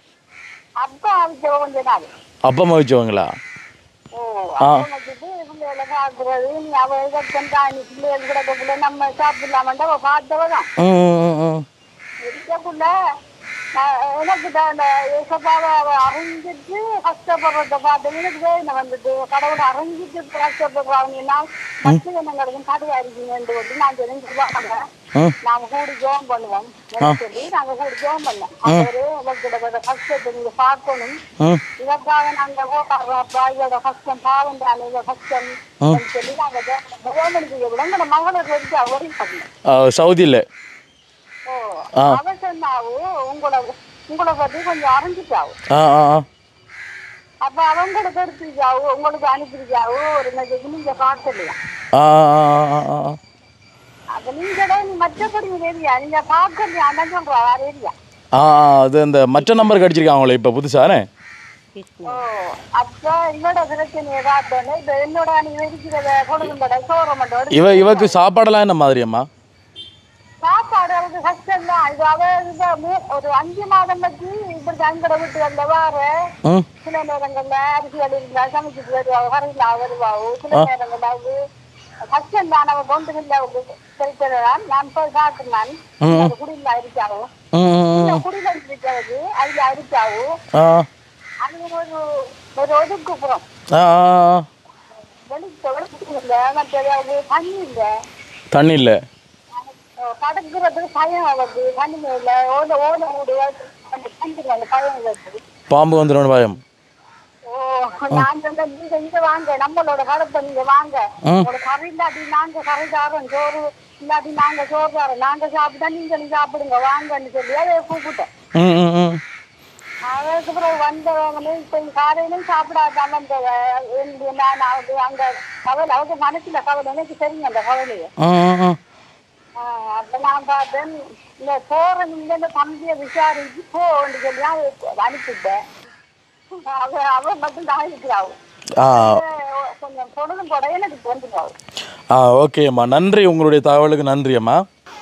அப்பா அவிச்சவ கொஞ்ச நாள் அப்பா அம்மா வச்சவங்களா ஓ அப்பா வச்சுட்டு பிள்ளைகளை பாக்குறது நீ அவ இதை கொண்டா நீ பிள்ளைகள் கிடக்கக்குள்ள நம்ம சாப்பிடலாமண்டா அவ பார்த்தவ தான் ம் ம், ம் இருக்கக்குள்ள நான் எனக்கு தான் அந்த ஏசப்பாவை அவ அறிஞ்சிட்டு கஷ்டப்படுறத பார்த்து எனக்கு வேதனை வந்துட்டு கடவுளை அறிஞ்சிட்டு கஷ்டப்படுறாங்கன்னா கஷ்டம் என்ன கிடக்கும் கடையா இருக்கீங்கன்னு சொல்லி நான் தெரிஞ்சு பார்க்கறேன் ம். நாம கூடி ஜோம் பண்ணுவோம் எனக்கு சொல்லி நாங்க கூடி ஜோம் பண்ணோம் அவரு உங்களுக்கு கஷ்டத்தை நீங்க பார்க்கணும் ம் இதற்காக நாங்க போடுறோம் அப்பா இதோட கஷ்டம் பாவம் தானே இதோட கஷ்டம் சொல்லி நாங்க ஜோம் பண்ணி விட எங்க மகளுக்கு வச்சு அவரையும் பண்ணோம் ஆ, சவுதியில் ஓ ஆ. அவ சொன்னாவு உங்களை உங்களை பத்தி கொஞ்சம் அறிஞ்சிட்டாவு ஆ ஆ ஆ அப்ப அவங்க கருத்துக்காவு உங்களுக்கு அனுப்பிருக்காவு ஒரு மெசேஜ் நீங்க பார்க்கலையா ஆ ஆ, ஆ, ஆ, ஆ. அப்ப நீங்க தான் நீ மற்றபடி தெரியா நீங்க பார்க்கலையா அதான் சொல்றா வேற இல்லையா ஆ ஆ, அது அந்த மற்ற நம்பர் கிடச்சிருக்காங்களே இப்போ புதுசானே ஓ அப்ப என்னோட பிரச்சனையை பார்த்தோன்னே இப்ப என்னோட நீ வெடிக்கிறத கொடுங்கட சோரமட்டோட இவ இவக்கு சாப்பாடெல்லாம் என்ன மாதிரியம்மா சாப்பாடு அவருக்கு கஷ்டம் தான் இது அவ இந்த மூ- ஒரு அஞ்சு மாதம் பற்றி இப்படி தங்கட விட்டு வந்த வார ம் சில நேரங்கள்ல அரிசி இருந்தா சமைச்சிட்டு வருவாங்க கரையில வருவாங்க சில நேரங்கள்ல அது கஷ்டம் தான் அவ கொண்டு இல்லை அவங்களுக்கு கிடைத்ததான் நான் போய் காட்டுனான் குடியில அரிச்சாவோ ம், ம், ம். குடியில இருக்கிறது அதுல அரிச்சாவோ ஆ அது ஒரு ஒரு ஒதுக்குப்புறம் ஆ ஆ, ஆ. வெளிச்ச ஒதுக்கு இல்லை மற்றது அது தண்ணி இல்லை தண்ணி இல்லை கடக்கிறதுக்கு பயம் வருது தண்ணி இல்லை ஓட ஓட ஓடு அந்த தண்ணி பயம் வருது பாம்பு வந்துடும் பயம் ஓ நான் வந்து நீங்க இங்க வாங்க நம்மளோட கடத்தை நீங்க வாங்க உங்களோட கறி இல்லாட்டி நாங்க கறி தாரோம் சோறு இல்லாட்டி நாங்க சோறு தாரோம் நாங்க சாப்பிட்டா நீங்களும் சாப்பிடுங்க வாங்கன்னு சொல்லி அதை கூப்பிட்டேன் ம் ம் ம் அதுக்கப்புறம் வந்தவங்க இப்ப காலையிலும் சாப்பிடாதாம இந்த இந்த நான் அது அங்க கவலை அவங்க மனசுல கவலை எனக்கு தெரியும் அந்த கவலையை ஆ ஆ ஆ ஆஹ் அப்ப நான் பார்த்தேன் இந்த போற நீங்க இந்த தம்பியை விசாரிச்சு போன்னு சொல்லி அவ அனுப்பிட்டேன் அவ அவ மட்டும் தான் இருக்கிறாள் ஆ கொஞ்சம் பொழுதும் கூட எனக்கு வந்துட்டாள் ஆ ஓகே அம்மா நன்றி உங்களுடைய தகவலுக்கு நன்றி அம்மா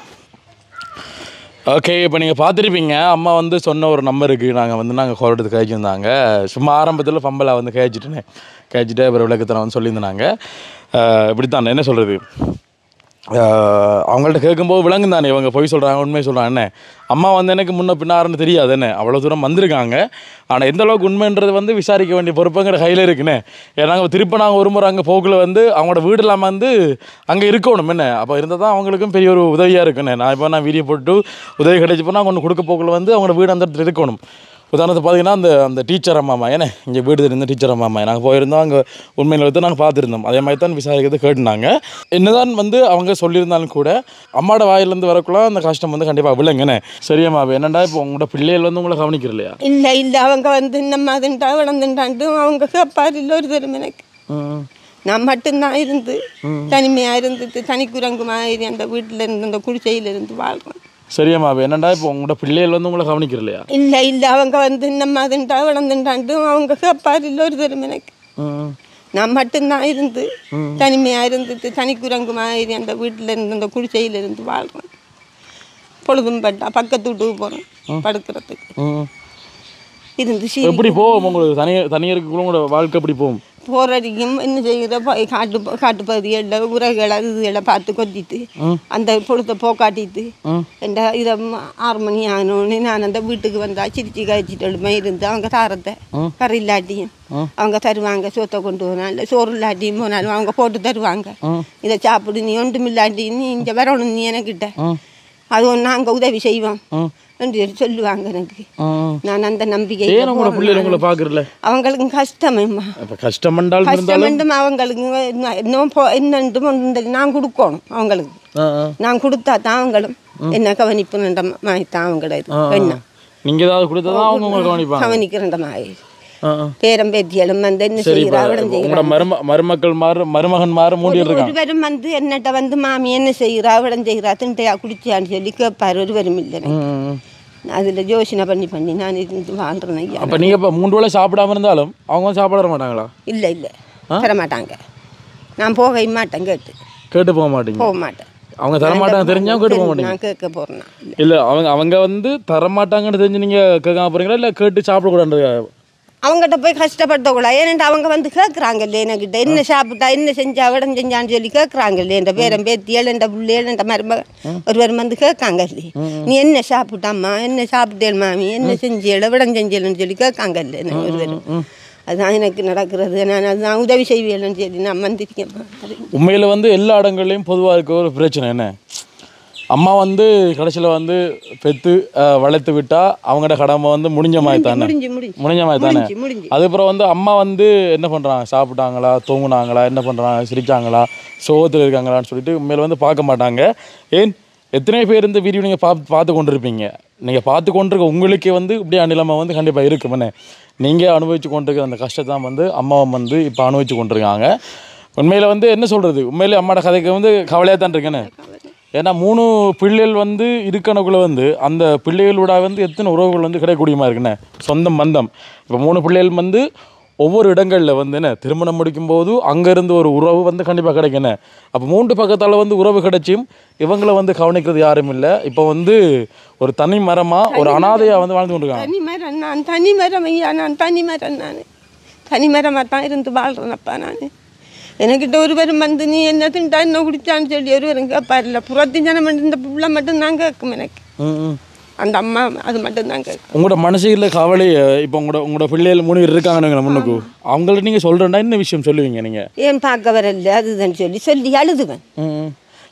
ஓகே இப்போ நீங்கள் பார்த்துருப்பீங்க அம்மா வந்து சொன்ன ஒரு நம்பருக்கு நாங்கள் வந்து நாங்கள் கால் எடுத்து கழிச்சிருந்தாங்க சும்மா ஆரம்பத்தில் பம்பலை வந்து கழிச்சிட்டேனே கழிச்சிட்டு அப்புறம் விளக்கத்தில் வந்து சொல்லியிருந்தாங்க இப்படி தான் என்ன சொல்கிறது அவங்கள்ட்ட கேட்கும்போது விளங்கு தானே இவங்க பொய் சொல்கிறாங்க உண்மை சொல்கிறாங்க என்ன அம்மா வந்து எனக்கு முன்ன பின்னாருன்னு தெரியாது என்ன அவ்வளோ தூரம் வந்திருக்காங்க ஆனால் எந்த அளவுக்கு உண்மைன்றது வந்து விசாரிக்க வேண்டிய பொறுப்புங்கிற கையில் இருக்குண்ணே ஏன்னா நாங்கள் திருப்பி நாங்கள் ஒரு முறை அங்கே போக்கில் வந்து அவங்களோட வீடு இல்லாமல் வந்து அங்கே இருக்கணும் என்ன அப்போ இருந்தால் தான் அவங்களுக்கும் பெரிய ஒரு உதவியாக இருக்குண்ணே நான் இப்போ நான் வீடியோ போட்டு உதவி கிடைச்சப்போ நான் ஒன்று கொடுக்க போக்கில் வந்து அவங்களோட வீடு அந்த இடத்துல இருக்கணும் உதாரணத்துக்கு பார்த்தீங்கன்னா அந்த அந்த டீச்சர் அம்மாமா ஏன்னா இங்கே வீடு இருந்த டீச்சர் அம்மாமா நாங்கள் போயிருந்தோம் அங்கே உண்மையில் வந்து நாங்கள் பார்த்துருந்தோம் அதே மாதிரி தான் விசாரிக்கிறது கேட்டுனாங்க என்னதான் வந்து அவங்க சொல்லியிருந்தாலும் கூட அம்மாவோட வாயிலேருந்து வரக்குள்ள அந்த கஷ்டம் வந்து கண்டிப்பாக விளங்குண்ணே சரியாம்மா என்னடா இப்போ உங்களோட பிள்ளைகள் வந்து உங்களை கவனிக்கிற இல்லையா இல்லை இல்லை அவங்க வந்து இந்த மாதிரிண்டா வளர்ந்துட்டான்ட்டு அவங்க கேட்பார் இல்லை ஒரு தரம் எனக்கு ம் நான் மட்டும்தான் இருந்து தனிமையாக இருந்துட்டு தனிக்குரங்கு மாதிரி அந்த வீட்டில் இருந்து அந்த குடிசையில் இருந்து வாழ்கிறேன் சரியாம்மா இப்போ என்னடா இப்போ உங்களோட பிள்ளைகள் வந்து உங்களை கவனிக்கிற இல்லையா இல்லை இல்லை அவங்க வந்து இந்த மாதிரிண்டா வளர்ந்துட்டான்ட்டு அவங்க கேட்பார் இல்லை ஒரு தரம் எனக்கு ம் நான் மட்டும்தான் இருந்து தனிமையாக இருந்துட்டு தனிக்குரங்கு மாதிரி அந்த வீட்டில் இருந்து அந்த குடிசையில் இருந்து வாழ்கிறேன் பொழுதும் பட்டா பக்கத்து வீட்டுக்கு போகிறேன் படுக்கிறதுக்கு ம் இருந்து சீ எப்படி போகும் உங்களுக்கு தனியாக தனியருக்குள்ள உங்களோட வாழ்க்கை எப்படி போகும் போரடிக்கும் என்ன செய்கிற ப- காட்டு காட்டுப்பகுதிகளில் உரங்களை இதுகளை பார்த்து கொத்திட்டு அந்த பொழுத போக்காட்டிட்டு என்ற இதை ம- ஆறு மணி ஆனோடனே நான் அந்த வீட்டுக்கு வந்தா சிரிச்சு கழிச்சிட்டு இருந்து அவங்க தாரத்தை கறி இல்லாட்டியும் அவங்க தருவாங்க சோத்தை கொண்டு போனால் இல்லை சோறு இல்லாட்டியும் போனாலும் அவங்க போட்டு தருவாங்க இதை சாப்பிடு நீ ஒன்றும் இல்லாட்டி நீ இங்கே வரணும் நீ எனக்கிட்ட அது ஒன்று நாங்கள் உதவி செய்வோம் என்று சொல்லுவாங்க எனக்கு ம் நான் அந்த நம்பிக்கை ஏன் உங்களோட பிள்ளைகள் உங்களை பார்க்குறல அவங்களுக்கு கஷ்டமேம்மா இப்போ கஷ்டமண்டாலும் இருந்தாலும் கஷ்டமெண்டும் அவங்களுக்கு இன்னும் போ என்னண்டும் ஒன்று நான் கொடுக்கணும் அவங்களுக்கு ஆ ஆ நான் கொடுத்தா தான் அவங்களும் என்ன கவனிப்புன்ற மாதிரி தான் அவங்கள இது என்ன நீங்கள் ஏதாவது கொடுத்தா தான் அவங்க உங்களை கவனிப்பாங்க கவனிக்கிறன்ற மாதிரி ஆ ஆ பேரம் பேத்தியலும் வந்து என்ன சரி செய்கிறா இப்போ அவளும் உங்களோட மரும மருமக்கள் மாறு மருமகன் மாறு மூடி இருக்காங்க ஒருவரும் வந்து என்னட்ட வந்து மாமி என்ன செய்கிறா அவளும் செய்கிறா திண்டையா குடிச்சியான்னு சொல்லி கேட்பார் ஒருவரும் இல்லை ம் அதில் யோசனை பண்ணி பண்ணி நான் இருந்து வாழ்றேன் ஐயா அப்போ நீங்கள் இப்போ மூன்று வேளை சாப்பிடாம இருந்தாலும் அவங்க வந்து சாப்பிட வர மாட்டாங்களா இல்லை இல்லை தர மாட்டாங்க நான் போக மாட்டேன் கேட்டு கேட்டு போக மாட்டீங்க போக மாட்டேன் அவங்க தர மாட்டாங்க தெரிஞ்சா கேட்டு போக மாட்டீங்க நான் கேட்க போகிறேன் இல்லை அவங்க அவங்க வந்து தர மாட்டாங்கன்னு தெரிஞ்சு நீங்கள் கேட்காம போகிறீங்களா இல்லை கேட்டு சாப்பிடக்கூடாது அவங்ககிட்ட போய் கஷ்டப்படுத்தக்கூடாது ஏனென்ட்டு அவங்க வந்து கேட்குறாங்கல்ல என்கிட்ட என்ன சாப்பிட்டா என்ன செஞ்சா விடம் செஞ்சான்னு சொல்லி கேட்குறாங்கல்ல என்ற பேரன் பேத்தியல் என்ற பிள்ளைகள் என்ற மருமகன் ஒருவர் வந்து கேட்காங்கல்ல நீ என்ன சாப்பிட்டாம்மா என்ன சாப்பிட்டேன் மாமி என்ன செஞ்சியல விடம் செஞ்சியலன்னு சொல்லி கேட்காங்கல்ல என்ன ஒருவர் அதுதான் எனக்கு நடக்கிறது நான் அதுதான் உதவி செய்வியலன்னு சொல்லி நான் வந்திருக்கேன் அது உண்மையில் வந்து எல்லா இடங்கள்லையும் பொதுவாக இருக்க ஒரு பிரச்சனை என்ன அம்மா வந்து கடைசியில் வந்து பெற்று அஹ், வளர்த்து விட்டா அவங்களோட கடமை வந்து முடிஞ்ச மாதிரி தானே முடிஞ்சு முடிஞ்சு முடிஞ்ச மாதிரி தானே முடிஞ்சு முடிஞ்சு அதுக்கப்புறம் வந்து அம்மா வந்து என்ன பண்ணுறாங்க சாப்பிட்டாங்களா தூங்குனாங்களா என்ன பண்ணுறாங்க சிரிச்சாங்களா சோகத்தில் இருக்காங்களான்னு சொல்லிட்டு உண்மையில் வந்து பார்க்க மாட்டாங்க ஏன் எத்தனை பேர் இந்த வீடியோ நீங்கள் பார்த்து பார்த்து கொண்டிருப்பீங்க நீங்கள் பார்த்து கொண்டிருக்க உங்களுக்கே வந்து இப்படி நிலைமை வந்து கண்டிப்பாக இருக்குமெண்ணே நீங்கள் அனுபவித்து கொண்டிருக்க அந்த கஷ்டத்தை தான் வந்து அம்மாவை வந்து இப்போ அனுபவித்து கொண்டிருக்காங்க உண்மையில் வந்து என்ன சொல்கிறது உண்மையிலே அம்மாவோட கதைக்கு வந்து கவலையாக தான் இருக்கேன்னு ஏன்னா மூணு பிள்ளைகள் வந்து இருக்கணுக்குள்ள வந்து அந்த பிள்ளைகளோட வந்து எத்தனை உறவுகள் வந்து கிடைக்கக்கூடியமா இருக்குண்ணே சொந்தம் பந்தம் இப்போ மூணு பிள்ளைகள் வந்து ஒவ்வொரு இடங்களில் வந்து என்ன திருமணம் முடிக்கும்போது அங்கேருந்து ஒரு உறவு வந்து கண்டிப்பாக கிடைக்குண்ணே அப்போ மூன்று பக்கத்தால் வந்து உறவு கிடைச்சும் இவங்கள வந்து கவனிக்கிறது யாரும் இல்லை இப்போ வந்து ஒரு தனி மரமாக ஒரு அனாதையாக வந்து வாழ்ந்து கொண்டிருக்காங்க தனி மரம் நான் தனி மரம் ஐயா நான் தனி மரம் நான் தனி மரமாக தான் இருந்து வாழ்கிறேனப்பா நான் எனக்கிட்ட ஒருவரும் வந்து நீ என்ன தின்ட்டா என்ன குடிச்சான்னு சொல்லி ஒருவரும் கேட்பார்ல புறத்தி ஜனம் இந்த பிள்ளை மட்டும் தான் கேட்கும் எனக்கு ம், ம். அந்த அம்மா அது மட்டும் தான் கேட்கும் உங்களோட மனசுல கவலை இப்போ உங்களோட உங்களோட பிள்ளைகள் மூணு பேர் இருக்காங்கன்னு முன்னுக்கு அவங்கள்ட்ட நீங்கள் சொல்கிறேன்னா என்ன விஷயம் சொல்லுவீங்க நீங்கள் ஏன் பார்க்க வரல அதுதான் சொல்லி சொல்லி அழுதுவேன் ம் ம்.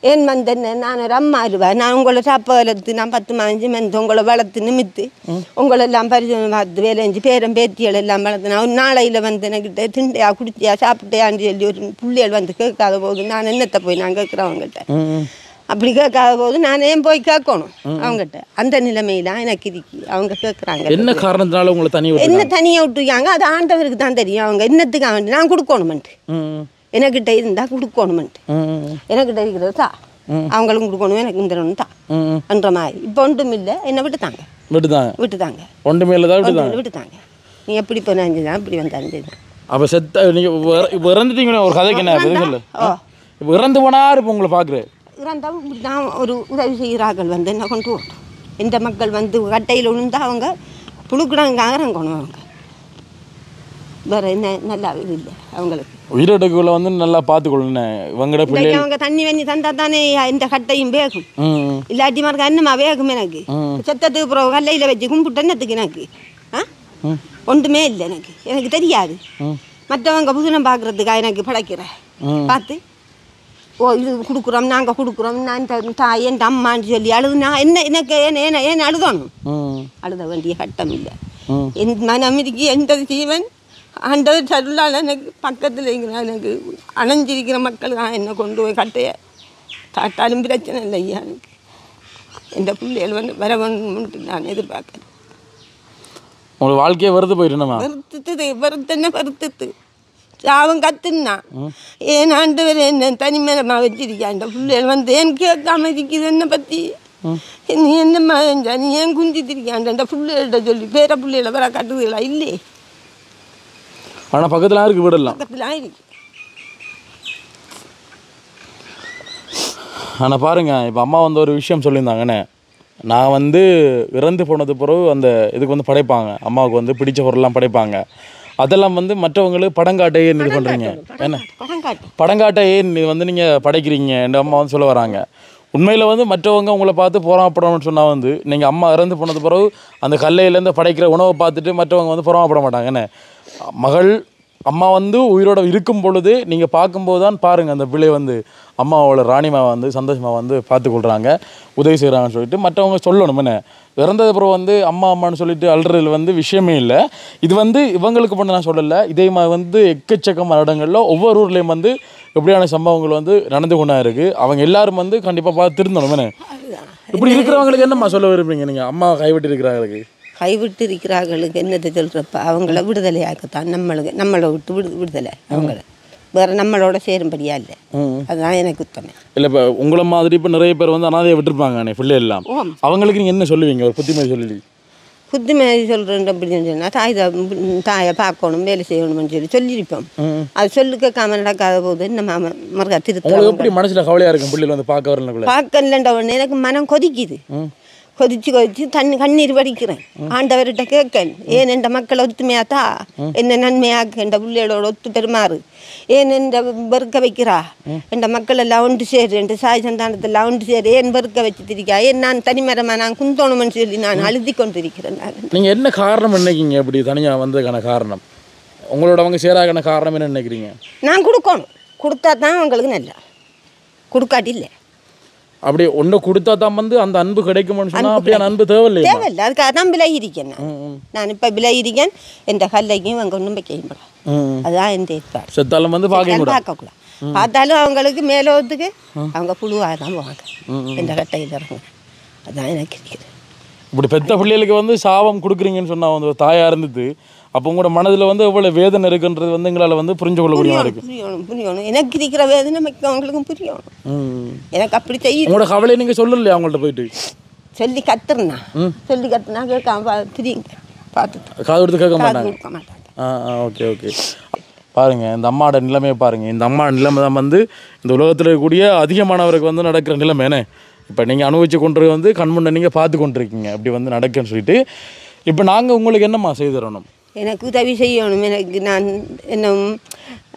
ஏன் வந்தேன்னு நான் ஒரு அம்மா இருவேன் நான் உங்களை சாப்ப வளர்த்து நான் பத்து பதினஞ்சு மெந்து உங்களை வளர்த்து நிமித்து உங்களை எல்லாம் பரிசோதனை பார்த்து வேலை செஞ்சு பேரன் பேத்திகள் எல்லாம் வளர்த்து நான் ஒரு நாளையில் வந்து எனக்கிட்ட திண்டையா குடிச்சியா சாப்பிட்டியான்னு சொல்லி ஒரு பிள்ளைகள் வந்து கேட்காத போது நான் என்னத்தை போய் நான் கேட்குறவங்ககிட்ட ம் ம் அப்படி கேட்காத போது நான் ஏன் போய் கேட்கணும் அவங்ககிட்ட அந்த நிலைமையில எனக்கு இருக்கு அவங்க கேட்குறாங்க என்ன காரணத்தினால உங்களை தனி என்ன தனியாக விட்டுருக்காங்க அது ஆண்டவருக்கு தான் தெரியும் அவங்க என்னத்துக்கு அவன் நான் கொடுக்கணுமென்ட்டு ம் எனக்கிட்ட இருந்தால் கொடுக்கணுமென்ட்டு ம் ம் எனக்கிட்ட இருக்கிறது தா அவங்களும் கொடுக்கணும் எனக்கு இந்த தா ம் ம் என்ற மாதிரி இப்போ ஒன்றும் இல்லை என்னை விட்டுத்தாங்க விட்டுதாங்க விட்டுத்தாங்க ஒன்றுமே இல்லை தான் விட்டுதாங்க ஒன்றும் விட்டுத்தாங்க நீ எப்படி போனாங்க தான் இப்படி வந்தாலும் சரி அப்போ செத்த நீங்கள் இப்போ இறந்துட்டீங்களே ஒரு கதைக்கு என்ன பதில் சொல்லு இப்போ இறந்து போனார் இப்போ உங்களை பார்க்குறேன் இறந்தாலும் இப்படி தான் ஒரு உதவி செய்கிறார்கள் வந்து என்ன கொண்டு வரட்டும் இந்த மக்கள் வந்து கட்டையில் விழுந்தா அவங்க புழுக்குடாங்க இறங்கணும் அவங்க வேற என்ன நல்லா இது இல்லை அவங்களுக்கு உயிரிழக்குள்ள வந்து நல்லா பார்த்துக்கொள்ளுண்ணே இவங்கட பிள்ளை இன்றைக்கு அவங்க தண்ணி வண்ணி தந்தா தானே இந்த கட்டையும் வேகும் ம் ம். இல்லாட்டி மாதிரி என்னமா வேகும் எனக்கு செத்தத்துக்கு அப்புறம் கல்லையில் வச்சு கும்பிட்டு என்னத்துக்கு எனக்கு ஆ ஒன்றுமே இல்லை எனக்கு எனக்கு தெரியாது மற்றவங்க புதுனம் பார்க்குறதுக்கா எனக்கு படைக்கிறேன் பார்த்து ஓ இது கொடுக்குறோம் நாங்கள் கொடுக்குறோம் நான் இந்த தாய் என் அம்மான்னு சொல்லி அழுது நான் என்ன எனக்கு ஏன் ஏன் ஏன் அழுதணும் ம் அழுத வேண்டிய கட்டம் இல்லை ம். என் மனம் இருக்கு எந்த ஜீவன் ஆண்டவர் சருளால் எனக்கு பக்கத்தில் இருக்கிற எனக்கு அணைஞ்சிருக்கிற மக்கள் தான் என்னை கொண்டு போய் கட்டைய தாட்டாலும் பிரச்சனை இல்லை ஐயா எனக்கு எந்த பிள்ளைகள் வந்து வர வேணும்னு நான் எதிர்பார்க்குறேன் உங்களுக்கு வாழ்க்கையே வெறுத்து போயிட்டுனமா வெறுத்துது வெறுத்தென்ன வெறுத்துது சாவம் கத்துன்னா ஏன் ஆண்டவர் என்ன தனிமரமாக வச்சிருக்கான் இந்த பிள்ளைகள் வந்து ஏன் கேட்காம இருக்குது என்னை பற்றி நீ என்னம்மா செஞ்சா நீ ஏன் குஞ்சித்திருக்கான் இந்த பிள்ளைகள்கிட்ட சொல்லி பேர பிள்ளைகளை வர கட்டுதுகளா இல்லையே ஆனால் பக்கத்தில் இருக்கு வீடெல்லாம் பக்கத்தில் ஆயிருக்கு ஆனால் பாருங்க இப்போ அம்மா வந்து ஒரு விஷயம் சொல்லியிருந்தாங்கண்ணே நான் வந்து இறந்து போனது பிறகு அந்த இதுக்கு வந்து படைப்பாங்க அம்மாவுக்கு வந்து பிடிச்ச பொருள்லாம் படைப்பாங்க அதெல்லாம் வந்து மற்றவங்களுக்கு படங்காட்டே இது பண்ணுறீங்க என்ன படம் காட்டு படங்காட்டை ஏன் நீ வந்து நீங்கள் படைக்கிறீங்க என் அம்மா வந்து சொல்ல வராங்க உண்மையில் வந்து மற்றவங்க உங்களை பார்த்து பொறாமப்படணும்னு சொன்னால் வந்து நீங்கள் அம்மா இறந்து போனது பிறகு அந்த கல்லையிலேருந்து படைக்கிற உணவை பார்த்துட்டு மற்றவங்க வந்து பொறாமப்பட மாட்டாங்க என்ன மகள் அம்மா வந்து உயிரோட இருக்கும் பொழுது நீங்கள் பார்க்கும்போது தான் பாருங்கள் அந்த பிள்ளை வந்து அம்மாவோட ராணிமாவை வந்து சந்தோஷமாக வந்து பார்த்துக்கொள்கிறாங்க உதவி செய்கிறாங்கன்னு சொல்லிட்டு மற்றவங்க சொல்லணும் என்ன இறந்தது அப்புறம் வந்து அம்மா அம்மான்னு சொல்லிட்டு அழுறதுல வந்து விஷயமே இல்லை இது வந்து இவங்களுக்கு மட்டும் நான் சொல்லலை இதே மாதிரி வந்து எக்கச்சக்கமான இடங்களில் ஒவ்வொரு ஊர்லேயும் வந்து எப்படியான சம்பவங்கள் வந்து நடந்து கொண்டா இருக்குது அவங்க எல்லாரும் வந்து கண்டிப்பாக பார்த்து திருந்தணும் என்ன இப்படி இருக்கிறவங்களுக்கு என்னம்மா சொல்ல விரும்புறீங்க நீங்கள் அம்மா கைவிட்டு இருக்கிறவங்களுக்கு கைவிட்டு இருக்கிறார்களுக்கு என்னத்தை சொல்கிறப்ப அவங்கள விடுதலையாக்கத்தான் நம்மளுக்கு நம்மளை விட்டு விடு விடுதலை அவங்கள வேற நம்மளோட சேரும்படியா இல்லை அதுதான் எனக்கு உத்தமை இல்லை இப்போ உங்களை மாதிரி இப்போ நிறைய பேர் வந்து அனாதையை விட்டுருப்பாங்க பிள்ளை எல்லாம் ஓம். அவங்களுக்கு நீங்கள் என்ன சொல்லுவீங்க ஒரு புத்திமதி சொல்லி புத்திமதி சொல்கிறேன் அப்படின்னு சொன்னால் தாய் தான் தாயை பார்க்கணும் வேலை செய்யணும்னு சொல்லி சொல்லியிருப்போம் அது சொல்லு கேட்காம நடக்காத போது என்ன மாமா மறுக்கா உங்களுக்கு திருத்த எப்படி மனசில் கவலையாக இருக்கும் பிள்ளைகள் வந்து பார்க்க வரலக்குள்ள பார்க்கலன்ற உடனே எனக்கு மனம் கொதிக்குது கொதிச்சு கொதிச்சு தண்ணி கண்ணீர் வடிக்கிறேன் ஆண்டவர்கிட்ட கேட்கேன் ஏன் என்ற மக்களை ஒத்துமையாத்தா என்ன நன்மையாக்கு என்ற பிள்ளைகளோட ஒத்து பெருமாறு ஏன் என்ற வெறுக்க வைக்கிறா என்ற மக்கள் எல்லாம் ஒன்று சேரு என்ற சாய் சந்தானத்தெல்லாம் ஒன்று சேரு ஏன் வெறுக்க வச்சு திரிக்கா ஏன் நான் தனிமரமா நான் குந்தோணும்னு சொல்லி நான் அழுதி கொண்டிருக்கிறேன் நான் நீங்கள் என்ன காரணம் நினைக்கிங்க இப்படி தனியாக வந்ததுக்கான காரணம் உங்களோட அவங்க சேராக்கான காரணம் என்ன நினைக்கிறீங்க நான் கொடுக்கணும் கொடுத்தா தான் அவங்களுக்கு நல்லா கொடுக்காட்டி இல்லை அப்படி ஒன்று கொடுத்தா தான் வந்து அந்த அன்பு கிடைக்கும்னு சொன்னால் அப்படியான அன்பு தேவையில்லையா தேவையில்லை அதுக்காக தான் விலகி இருக்கேன் நான் நான் இப்போ விலகி இருக்கேன் எந்த கல்லைக்கும் அங்கே ஒன்றும் வைக்க முடியாது ம் அதுதான் என் ஏற்பாடு செத்தாலும் வந்து பார்க்க கூட பார்க்கக்கூடாது பார்த்தாலும் அவங்களுக்கு மேலோத்துக்கு அவங்க புழுவாக தான் போவாங்க இந்த கட்டையில் இறங்க அதான் எனக்கு இருக்குது இப்படி பெத்த பிள்ளைகளுக்கு வந்து சாபம் கொடுக்குறீங்கன்னு சொன்னால் வந்து ஒரு தாயாக இருந்தது அப்போ உங்களோட மனதில் வந்து எவ்வளோ வேதனை இருக்குன்றது வந்து எங்களால் வந்து புரிஞ்சு கொள்ளக்கூடியமா இருக்கு புரியணும் புரியணும் எனக்கு இருக்கிற வேதனை மிக்க அவங்களுக்கும் புரியணும் ம் எனக்கு அப்படி செய்யுது உங்களோட கவலையை நீங்கள் சொல்லலையா அவங்கள்ட்ட போயிட்டு சொல்லி கத்துறனா சொல்லி கத்துனா கேட்காம பா திரியுங்க பார்த்துட்டு காது கொடுத்து கேட்க காது மாட்டாங்க கொடுக்க மாட்டாங்க ஆ ஆ ஓகே ஓகே பாருங்க இந்த அம்மாவோட நிலைமையை பாருங்க இந்த அம்மா நிலைமை தான் வந்து இந்த உலகத்தில் இருக்கக்கூடிய அதிகமானவருக்கு வந்து நடக்கிற நிலைமை என்ன இப்போ நீங்கள் அனுபவிச்சு கொண்டு வந்து கண்முன்ன நீங்கள் பார்த்து கொண்டிருக்கீங்க அப்படி வந்து நடக்குன்னு சொல்லிட்டு இப்போ நாங்கள் உங்களுக்கு என்னம்மா செய்து தரணும் எனக்கு உதவி செய்யணும் எனக்கு நான் என்ன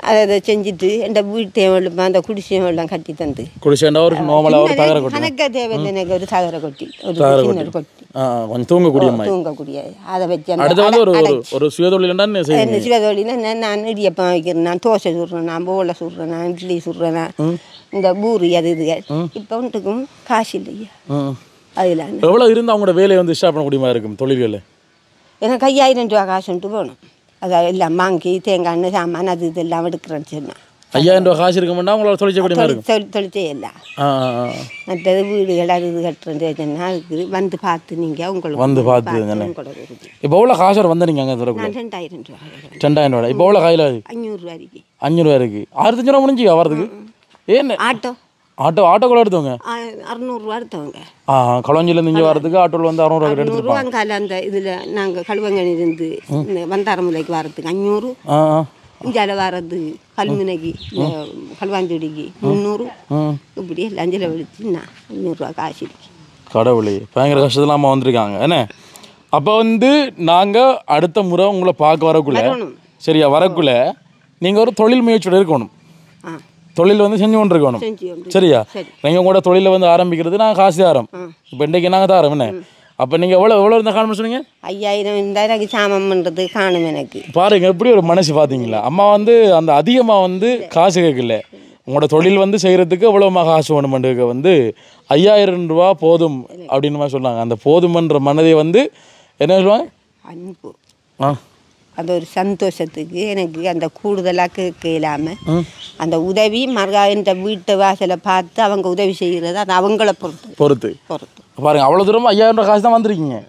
அதை அதை செஞ்சுட்டு என் வீட்டையும் அந்த குடிசையும் எல்லாம் கட்டி தந்து குடிச்சேன்டா ஒரு நார்மலாக ஒரு தகர கொட்டி கணக்க தேவையில்லை எனக்கு ஒரு தகர கொட்டி ஒரு தகர சின்ன ஒரு கொட்டி ஆ கொஞ்சம் தூங்கக்கூடிய மாதிரி தூங்கக்கூடிய அதை வச்சு அந்த அடுத்து வந்து ஒரு அடை- ஒரு ஒரு சுயதொழில்டான்னு இந்த செய்யுங்க சிவதோழினா நான் நான் இடியப்பம் வைக்கிறேன் நான் தோசை சுடுறேன் நான் போலை சுடுறேன் நான் இட்லி சுடுறேன் நான் இந்த பூரி அது இது இப்போ ஒன்றுக்கும் காசு இல்லையா ம் அதில் எவ்வளோ இருந்து அவங்களோட வேலையை வந்து ஸ்டார்ட் பண்ண முடியுமா இருக்கும் தொழில்களை எனக்கு ஐயாயிரம் ரூபா காசுன்ட்டு போகணும் அதை எல்லாம் வாங்கி தேங்காய் எண்ணெய் சாமான் அது இதெல்லாம் எடுக்கிறேன்னு சொன்னேன் ஐயாயிரம் ரூபா காசு இருக்க மாட்டா உங்களால் தொழிற்சக்கூடிய மாதிரி இருக்கும் தொழில் தொழிற்சே இல்லை ஆ ஆ, ஆ. மற்றது வீடுகள் அது இது கட்டுறேன்னு சொன்னால் அதுக்கு வந்து பார்த்து நீங்கள் உங்களுக்கு வந்து பார்த்து தானே. உங்களோட உறுதி இப்போ எவ்வளோ காசு வர வந்த நீங்கள் அங்கே தரக்குள்ள நான் ரெண்டாயிரம் ரூபா ரெண்டாயிரம் ரூபா இப்போ எவ்வளோ காயில் அது அஞ்சூறுரூவாய்க்கு அஞ்சூறுவா இருக்கு ஆயிரத்தஞ்சு ரூபா முடிஞ்சு வரதுக்கு ஏன் ஆட்டோ ஆட்டோ ஆட்டோக்குள்ள எடுத்தவங்க அறுநூறுவா எடுத்தவங்க ஆ களஞ்சிலேருந்து இங்கே வரதுக்கு ஆட்டோவில் வந்து அறுநூறுவா எடுத்து அறுநூறுவா அங்கால அந்த இதில் நாங்கள் கழுவங்கனி இருந்து இந்த வந்தாரமுலைக்கு வரதுக்கு அஞ்சூறு ஆ ஆ இஞ்சால வர்றது கல்முனைக்கு இந்த கல்வாஞ்சொடிக்கு முந்நூறு ம் இப்படி எல்லாம் செலவழிச்சு நான் அஞ்சூறுரூவா காசு இருக்கு கடவுளே பயங்கர கஷ்டத்தில் அம்மா வந்திருக்காங்க என்ன அப்போ வந்து நாங்கள் அடுத்த முறை உங்களை பார்க்க வரக்குள்ள வரணும். சரியா வரக்குள்ள நீங்கள் ஒரு தொழில் முயற்சியோட இருக்கணும் ஆ தொழில் வந்து செஞ்சு கொண்டு இருக்கணும் செஞ்சு கொண்டு சரியா சரி. நீங்கள் உங்களோட தொழிலை வந்து ஆரம்பிக்கிறது நான் காசு தாரோம் இப்போ இன்றைக்கு நாங்கள் தாரோம் என்ன அப்போ நீங்கள் எவ்வளோ எவ்வளோ இருந்தால் காணும் சொன்னீங்க ஐயாயிரம் இருந்தால் எனக்கு சாமம் பண்ணுறது காணும் எனக்கு பாருங்க எப்படி ஒரு மனசு பார்த்தீங்களா அம்மா வந்து அந்த அதிகமாக வந்து காசு கேட்கல உங்களோட தொழில் வந்து செய்கிறதுக்கு எவ்வளோமா காசு வேணுமென்றது வந்து ஐயாயிரம் ரூபா போதும் அப்படின்னு மாதிரி சொன்னாங்க அந்த போதுமன்ற மனதை வந்து என்ன சொல்லுவாங்க அன்பு ஆ அந்த ஒரு சந்தோஷத்துக்கு எனக்கு அந்த கூடுதலாக கேட்க இல்லாமல் அந்த உதவி மறுகா என்ற வீட்டு வாசலை பார்த்து அவங்க உதவி செய்கிறது அது அவங்கள பொறுத்து பொறுத்து பொறுத்து பாருங்க அவ்வளோ தூரம் ஐயாயிரம் ரூபா காசு தான் வந்திருக்கீங்க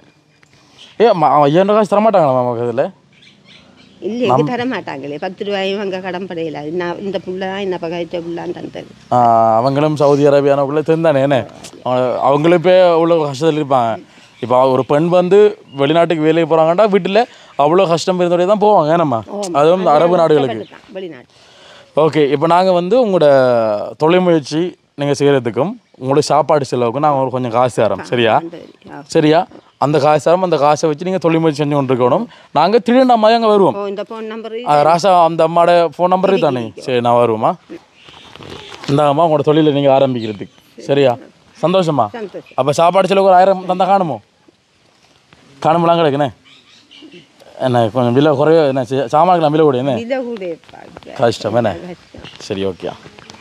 ஏ ம- ஐயாயிரம் ரூபா காசு தரமாட்டாங்களா நமக்கு அதில் இல்லை எங்க தர மாட்டாங்களே பத்து ரூபாயும் அங்கே கடன் படையில நான் இந்த புள்ள இந்த பகாய்ச்ச புள்ளான்னு தந்தது அவங்களும் சவுதி அரேபியானக்குள்ளே தெரிந்தானே என்ன அவங்க- அவங்களும் இப்போ அவ்வளோ கஷ்டத்தில் இருப்பாங்க இப்போ ஒரு பெண் வந்து வெளிநாட்டுக்கு வேலைக்கு போகிறாங்கன்னா வீட்டில் அவ்வளோ கஷ்டம் இருந்தோடய தான் போவாங்க ஏனம்மா அதுவும் இந்த அரபு நாடுகளுக்கு தான் வெளிநாட்டு ஓகே இப்போ நாங்கள் வந்து உங்களோட தொழில் முயற்சி நீங்கள் செய்கிறதுக்கும் உங்களோட சாப்பாடு செலவுக்கும் நாங்கள் ஒரு கொஞ்சம் காசு தரோம் சரியா ஆ. சரியா அந்த காசு தரோம் அந்த காசை வச்சு நீங்கள் தொழில் முயற்சி செஞ்சு கொண்டு இருக்கணும் நாங்கள் திடீர்னு அம்மா அங்கே வருவோம் ஓ இந்த ஃபோன் நம்பரு ஆ, ராசா அந்த அம்மாவோட ஃபோன் நம்பர் தானே சரி நான் வருவோம்மா இந்தாங்கம்மா உங்களோட தொழிலை நீங்கள் ஆரம்பிக்கிறதுக்கு சரியா சந்தோஷமா சந்தோஷம் அப்போ சாப்பாடு செலவுக்கு ஒரு ஆயிரம் தந்தா காணுமோ காணுமெல்லாம் கிடக்குண்ணே என்ன கொஞ்சம் விலை குறைய என்ன சே- சாமான்கெல்லாம் விலை கூட என்ன இதை கூட பார்க்க கஷ்டம் என்ன கஷ்டம் சரி ஓகே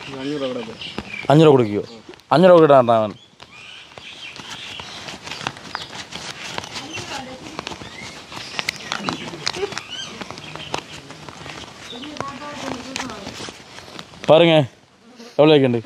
அஞ்சு ரூபா கொடுக்கியோ அஞ்சு ரூபா கொடுக்குறான் அவன் பாருங்க எவ்வளோ வைக்கண்டு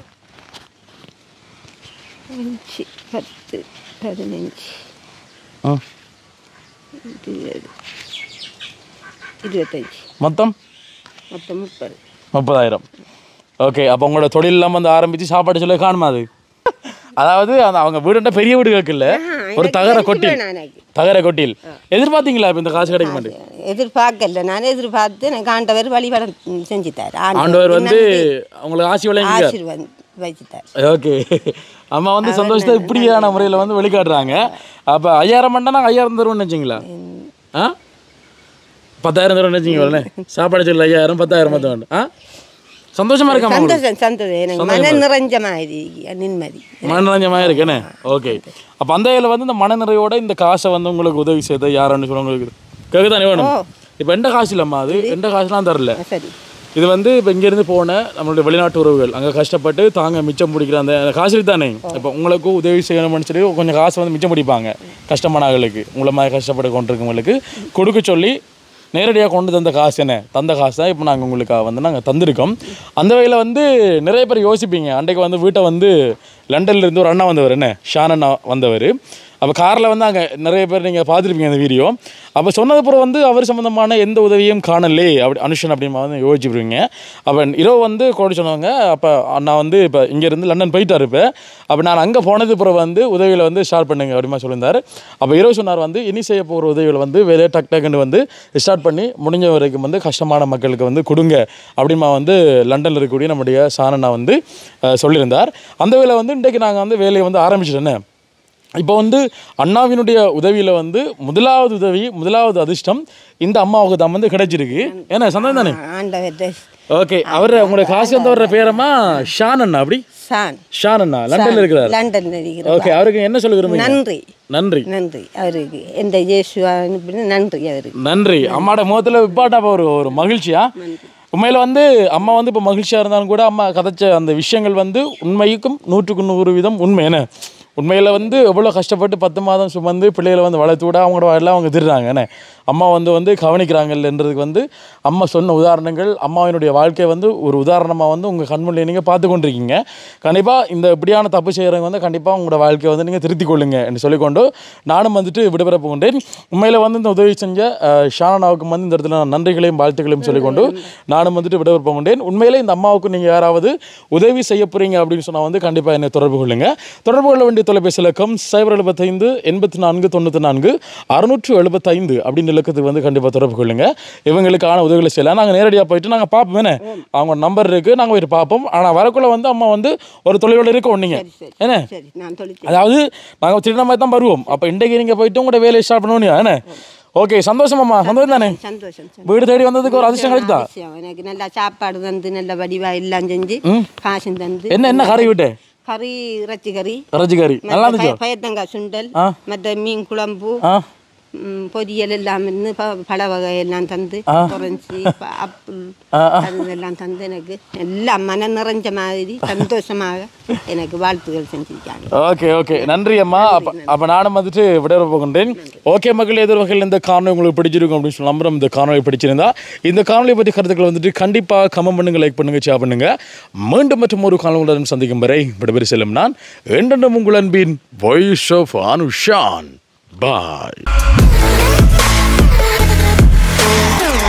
அஞ்சு பத்து பதினஞ்சு ஆ இருபது இருபத்தஞ்சு மொத்தம் மொத்தம் முப்பது முப்பதாயிரம் ஓகே அப்போ உங்களோட தொழிலெல்லாம் வந்து ஆரம்பித்து சாப்பாடு சொல்ல காணுமா அது அதாவது அந்த அவங்க வீடுன்ற பெரிய வீடு கேட்கல ஒரு தகர கொட்டில் நான் எனக்கு தகர கொட்டில் எதிர்பார்த்தீங்களா இப்போ இந்த காசு கிடைக்க மாட்டேன் எதிர்பார்க்கல நான் எதிர்பார்த்து எனக்கு ஆண்டவர் வழிபடம் செஞ்சுட்டார் ஆண்டவர் வந்து உங்களுக்கு ஆசி விளையாங்க ஆசீர்வாதம் வச்சுட்டார் ஓகே அம்மா வந்து சந்தோஷத்தை இப்படியான முறையில் வந்து வெளிக்காட்டுறாங்க அப்போ ஐயாயிரம் பண்ணா நாங்கள் ஐயாயிரம் தருவோம்னு வச்சிங்களா ஆ பத்தாயிரம் தருவோம்னு வச்சிங்களே சாப்பாடு சொல்லி ஐயாயிரம் பத்தாயிரம் மொத்தம் ஆ சந்தோஷமா இருக்காமா உங்களுக்கு? சந்தோஷம் சந்தோஷம் எனக்கு மன நிறைஞ்ச மாதிரி நிம்மதி மனநிறைஞ்சமாக இருக்குன்னு ஓகே அப்போ அந்த இதில் வந்து இந்த மனநிறைவோட இந்த காசை வந்து உங்களுக்கு உதவி செய்த யாருன்னு சொல்ல உங்களுக்கு கேட்கத்தானே வேணும் ஓ. இப்போ எந்த காசு இல்லைம்மா அது எந்த காசுலாம் தரல சரி இது வந்து இப்போ இங்கேருந்து போன நம்மளுடைய வெளிநாட்டு உறவுகள் அங்கே கஷ்டப்பட்டு தாங்க மிச்சம் பிடிக்கிற அந்த அந்த காசு தானே இப்போ உங்களுக்கு உதவி செய்யணும்னு சொல்லி கொஞ்சம் காசு வந்து மிச்சம் பிடிப்பாங்க கஷ்டமான ஆளுகளுக்கு உங்களை மாதிரி கஷ்டப்பட்டு கொண்டிருக்கவங்களுக்கு கொடுக்க சொல்லி நேரடியாக கொண்டு தந்த காசு என்ன தந்த காசு தான் இப்போ நாங்கள் உங்களுக்கு வந்து நாங்கள் தந்திருக்கோம் அந்த வகையில் வந்து நிறைய பேர் யோசிப்பீங்க அன்றைக்கு வந்து வீட்டை வந்து லண்டன்ல இருந்து ஒரு அண்ணா வந்தவர் என்ன ஷான் அண்ணா வந்தவர் அப்போ காரில் வந்து அங்கே நிறைய பேர் நீங்கள் பார்த்துருப்பீங்க அந்த வீடியோ அப்போ சொன்னதுக்கப்புறம் வந்து அவர் சம்மந்தமான எந்த உதவியும் காணலே அப்படி அனுஷன் அப்படின்னு வந்து யோசிச்சுருவீங்க அப்போ இரவு வந்து கோடி சொன்னவங்க அப்போ அண்ணா வந்து இப்போ இங்கேருந்து லண்டன் போயிட்டார் இப்போ அப்போ நான் அங்கே போனது பிறகு வந்து உதவியில் வந்து ஸ்டார்ட் பண்ணுங்க அப்படிமா சொல்லியிருந்தார் அப்போ இரவு சொன்னார் வந்து இனி செய்ய போகிற உதவிகளை வந்து வேலையை டக் டக்குன்னு வந்து ஸ்டார்ட் பண்ணி முடிஞ்ச வரைக்கும் வந்து கஷ்டமான மக்களுக்கு வந்து கொடுங்க அப்படிமா வந்து லண்டனில் இருக்கக்கூடிய நம்முடைய சானண்ணா வந்து அஹ், சொல்லியிருந்தார் அந்த வேலை வந்து இன்றைக்கு நாங்கள் வந்து வேலையை வந்து ஆரம்பிச்சிட்டேன்னு இப்போ வந்து அண்ணாவினுடைய உதவியில் வந்து முதலாவது உதவி முதலாவது அதிர்ஷ்டம் இந்த அம்மாவுக்கு தான் வந்து கிடைச்சிருக்கு ஏன்னா சந்தோஷம் தானே ஆண்டவர்கிட்ட ஓகே அவர் உங்களோட காசு வந்தவர பேரமா ஷான் அண்ணா அப்படி சான் ஷான் அண்ணா லண்டன்ல இருக்கிறார் லண்டன்ல இருக்கிறார் ஓகே அவருக்கு என்ன சொல்ல விரும்புறீங்க நன்றி நன்றி நன்றி அவருக்கு எந்த இயேசுவா அனுப்பின நன்றி அவருக்கு நன்றி அம்மாட முகத்துல விப்பாட்டா இப்ப ஒரு ஒரு மகிழ்ச்சியா உண்மையில வந்து அம்மா வந்து இப்போ மகிழ்ச்சியா இருந்தாலும் கூட அம்மா கதைச்ச அந்த விஷயங்கள் வந்து உண்மைக்கும் நூற்றுக்கு நூறு வீதம் உண்மை என்ன உண்மையில வந்து எவ்வளோ கஷ்டப்பட்டு பத்து மாதம் சுமந்து பிள்ளைகளை வந்து வளர்த்து விட அவங்களோட வாயில அவங்க திடுறாங்க என்ன அம்மா வந்து வந்து கவனிக்கிறாங்கன்றதுக்கு வந்து அம்மா சொன்ன உதாரணங்கள் அம்மாவினுடைய வாழ்க்கை வந்து ஒரு உதாரணமாக வந்து உங்கள் கண்முன்னில் நீங்கள் பார்த்து கொண்டிருக்கீங்க கண்டிப்பாக இந்த இப்படியான தப்பு செய்கிறவங்க வந்து கண்டிப்பாக உங்களோட வாழ்க்கையை வந்து நீங்கள் திருத்திக் கொள்ளுங்க என்று சொல்லிக்கொண்டு நானும் வந்துட்டு விடுபெற போகின்றேன் உண்மையில் வந்து இந்த உதவி செஞ்ச அஹ், ஷானாவுக்கு வந்து இந்த இடத்துல நான் நன்றிகளையும் வாழ்த்துக்களையும் சொல்லிக்கொண்டு நானும் வந்துட்டு விடுபெற போகின்றேன் உண்மையிலே இந்த அம்மாவுக்கு நீங்கள் யாராவது உதவி செய்ய போகிறீங்க அப்படின்னு சொன்னால் வந்து கண்டிப்பாக என்னை தொடர்பு கொள்ளுங்க தொடர்பு கொள்ள வேண்டிய தொலைபேசி இலக்கம் சைபர் எழுபத்தைந்து எண்பத்தி நான்கு தொண்ணூற்றி நான்கு அறுநூற்று எழுபத்தைந்து அப்படின்னு இலக்கத்துக்கு வந்து கண்டிப்பாக தொடர்பு கொள்ளுங்க இவங்களுக்கான உதவிகளை செய்யலாம் நாங்கள் நேரடியாக போயிட்டு நாங்கள் பார்ப்போம் என்ன அவங்க நம்பர் இருக்குது நாங்கள் போயிட்டு பார்ப்போம் ஆனால் வரக்குள்ள வந்து அம்மா வந்து ஒரு தொலைவில் இருக்கோம் நீங்கள் என்ன சரி நான் தொழில் அதாவது நாங்கள் திருட மாதிரி தான் வருவோம் அப்போ இன்றைக்கு நீங்கள் போயிட்டு உங்களோட வேலையை ஸ்டார்ட் பண்ணுவோம் என்ன ஓகே சந்தோஷமாம்மா சந்தோஷம் தானே சந்தோஷம் சந்தோஷம். வீடு தேடி வந்ததுக்கு ஒரு அதிர்ஷ்டம் கிடைக்குதா அவசியம். எனக்கு நல்லா சாப்பாடு தந்து நல்ல வடிவா எல்லாம் செஞ்சு காசும் தந்து என்ன என்ன கறி விட்டு கறி இறைச்சி கறி இறைச்சி கறி நல்லா இருந்துச்சோ பயத்தங்காய் சுண்டல் ஆ. மற்ற மீன் குழம்பு ஆ ம், பொரியல் எல்லாம் இருந்து ப- பழ வகை எல்லாம் தந்து குறைஞ்சி அப்பிள் அது இதெல்லாம் தந்து எனக்கு எல்லாம் மனம் நிறைஞ்ச மாதிரி சந்தோஷமாக எனக்கு வாழ்த்துகள் செஞ்சிருக்காங்க ஓகே ஓகே நன்றி அம்மா அப்போ அப்போ நானும் வந்துட்டு விட போகின்றேன் ஓகே மக்கள் எதிர் வகையில் இந்த காணொலி உங்களுக்கு பிடிச்சிருக்கும் அப்படின்னு சொல்லி நம்புறோம் இந்த காணொலி பிடிச்சிருந்தா இந்த காணொலியை பற்றி கருத்துக்களை வந்துட்டு கண்டிப்பாக கமெண்ட் பண்ணுங்க லைக் பண்ணுங்க ஷேர் பண்ணுங்க மீண்டும் மற்றும் ஒரு காணொலியுடன் சந்திக்கும் வரை விடைபெறு செல்லும் நான் என்றென்றும் உங்கள் அன்பின் வாய்ஸ் ஆஃப் அனுஷான் பாய்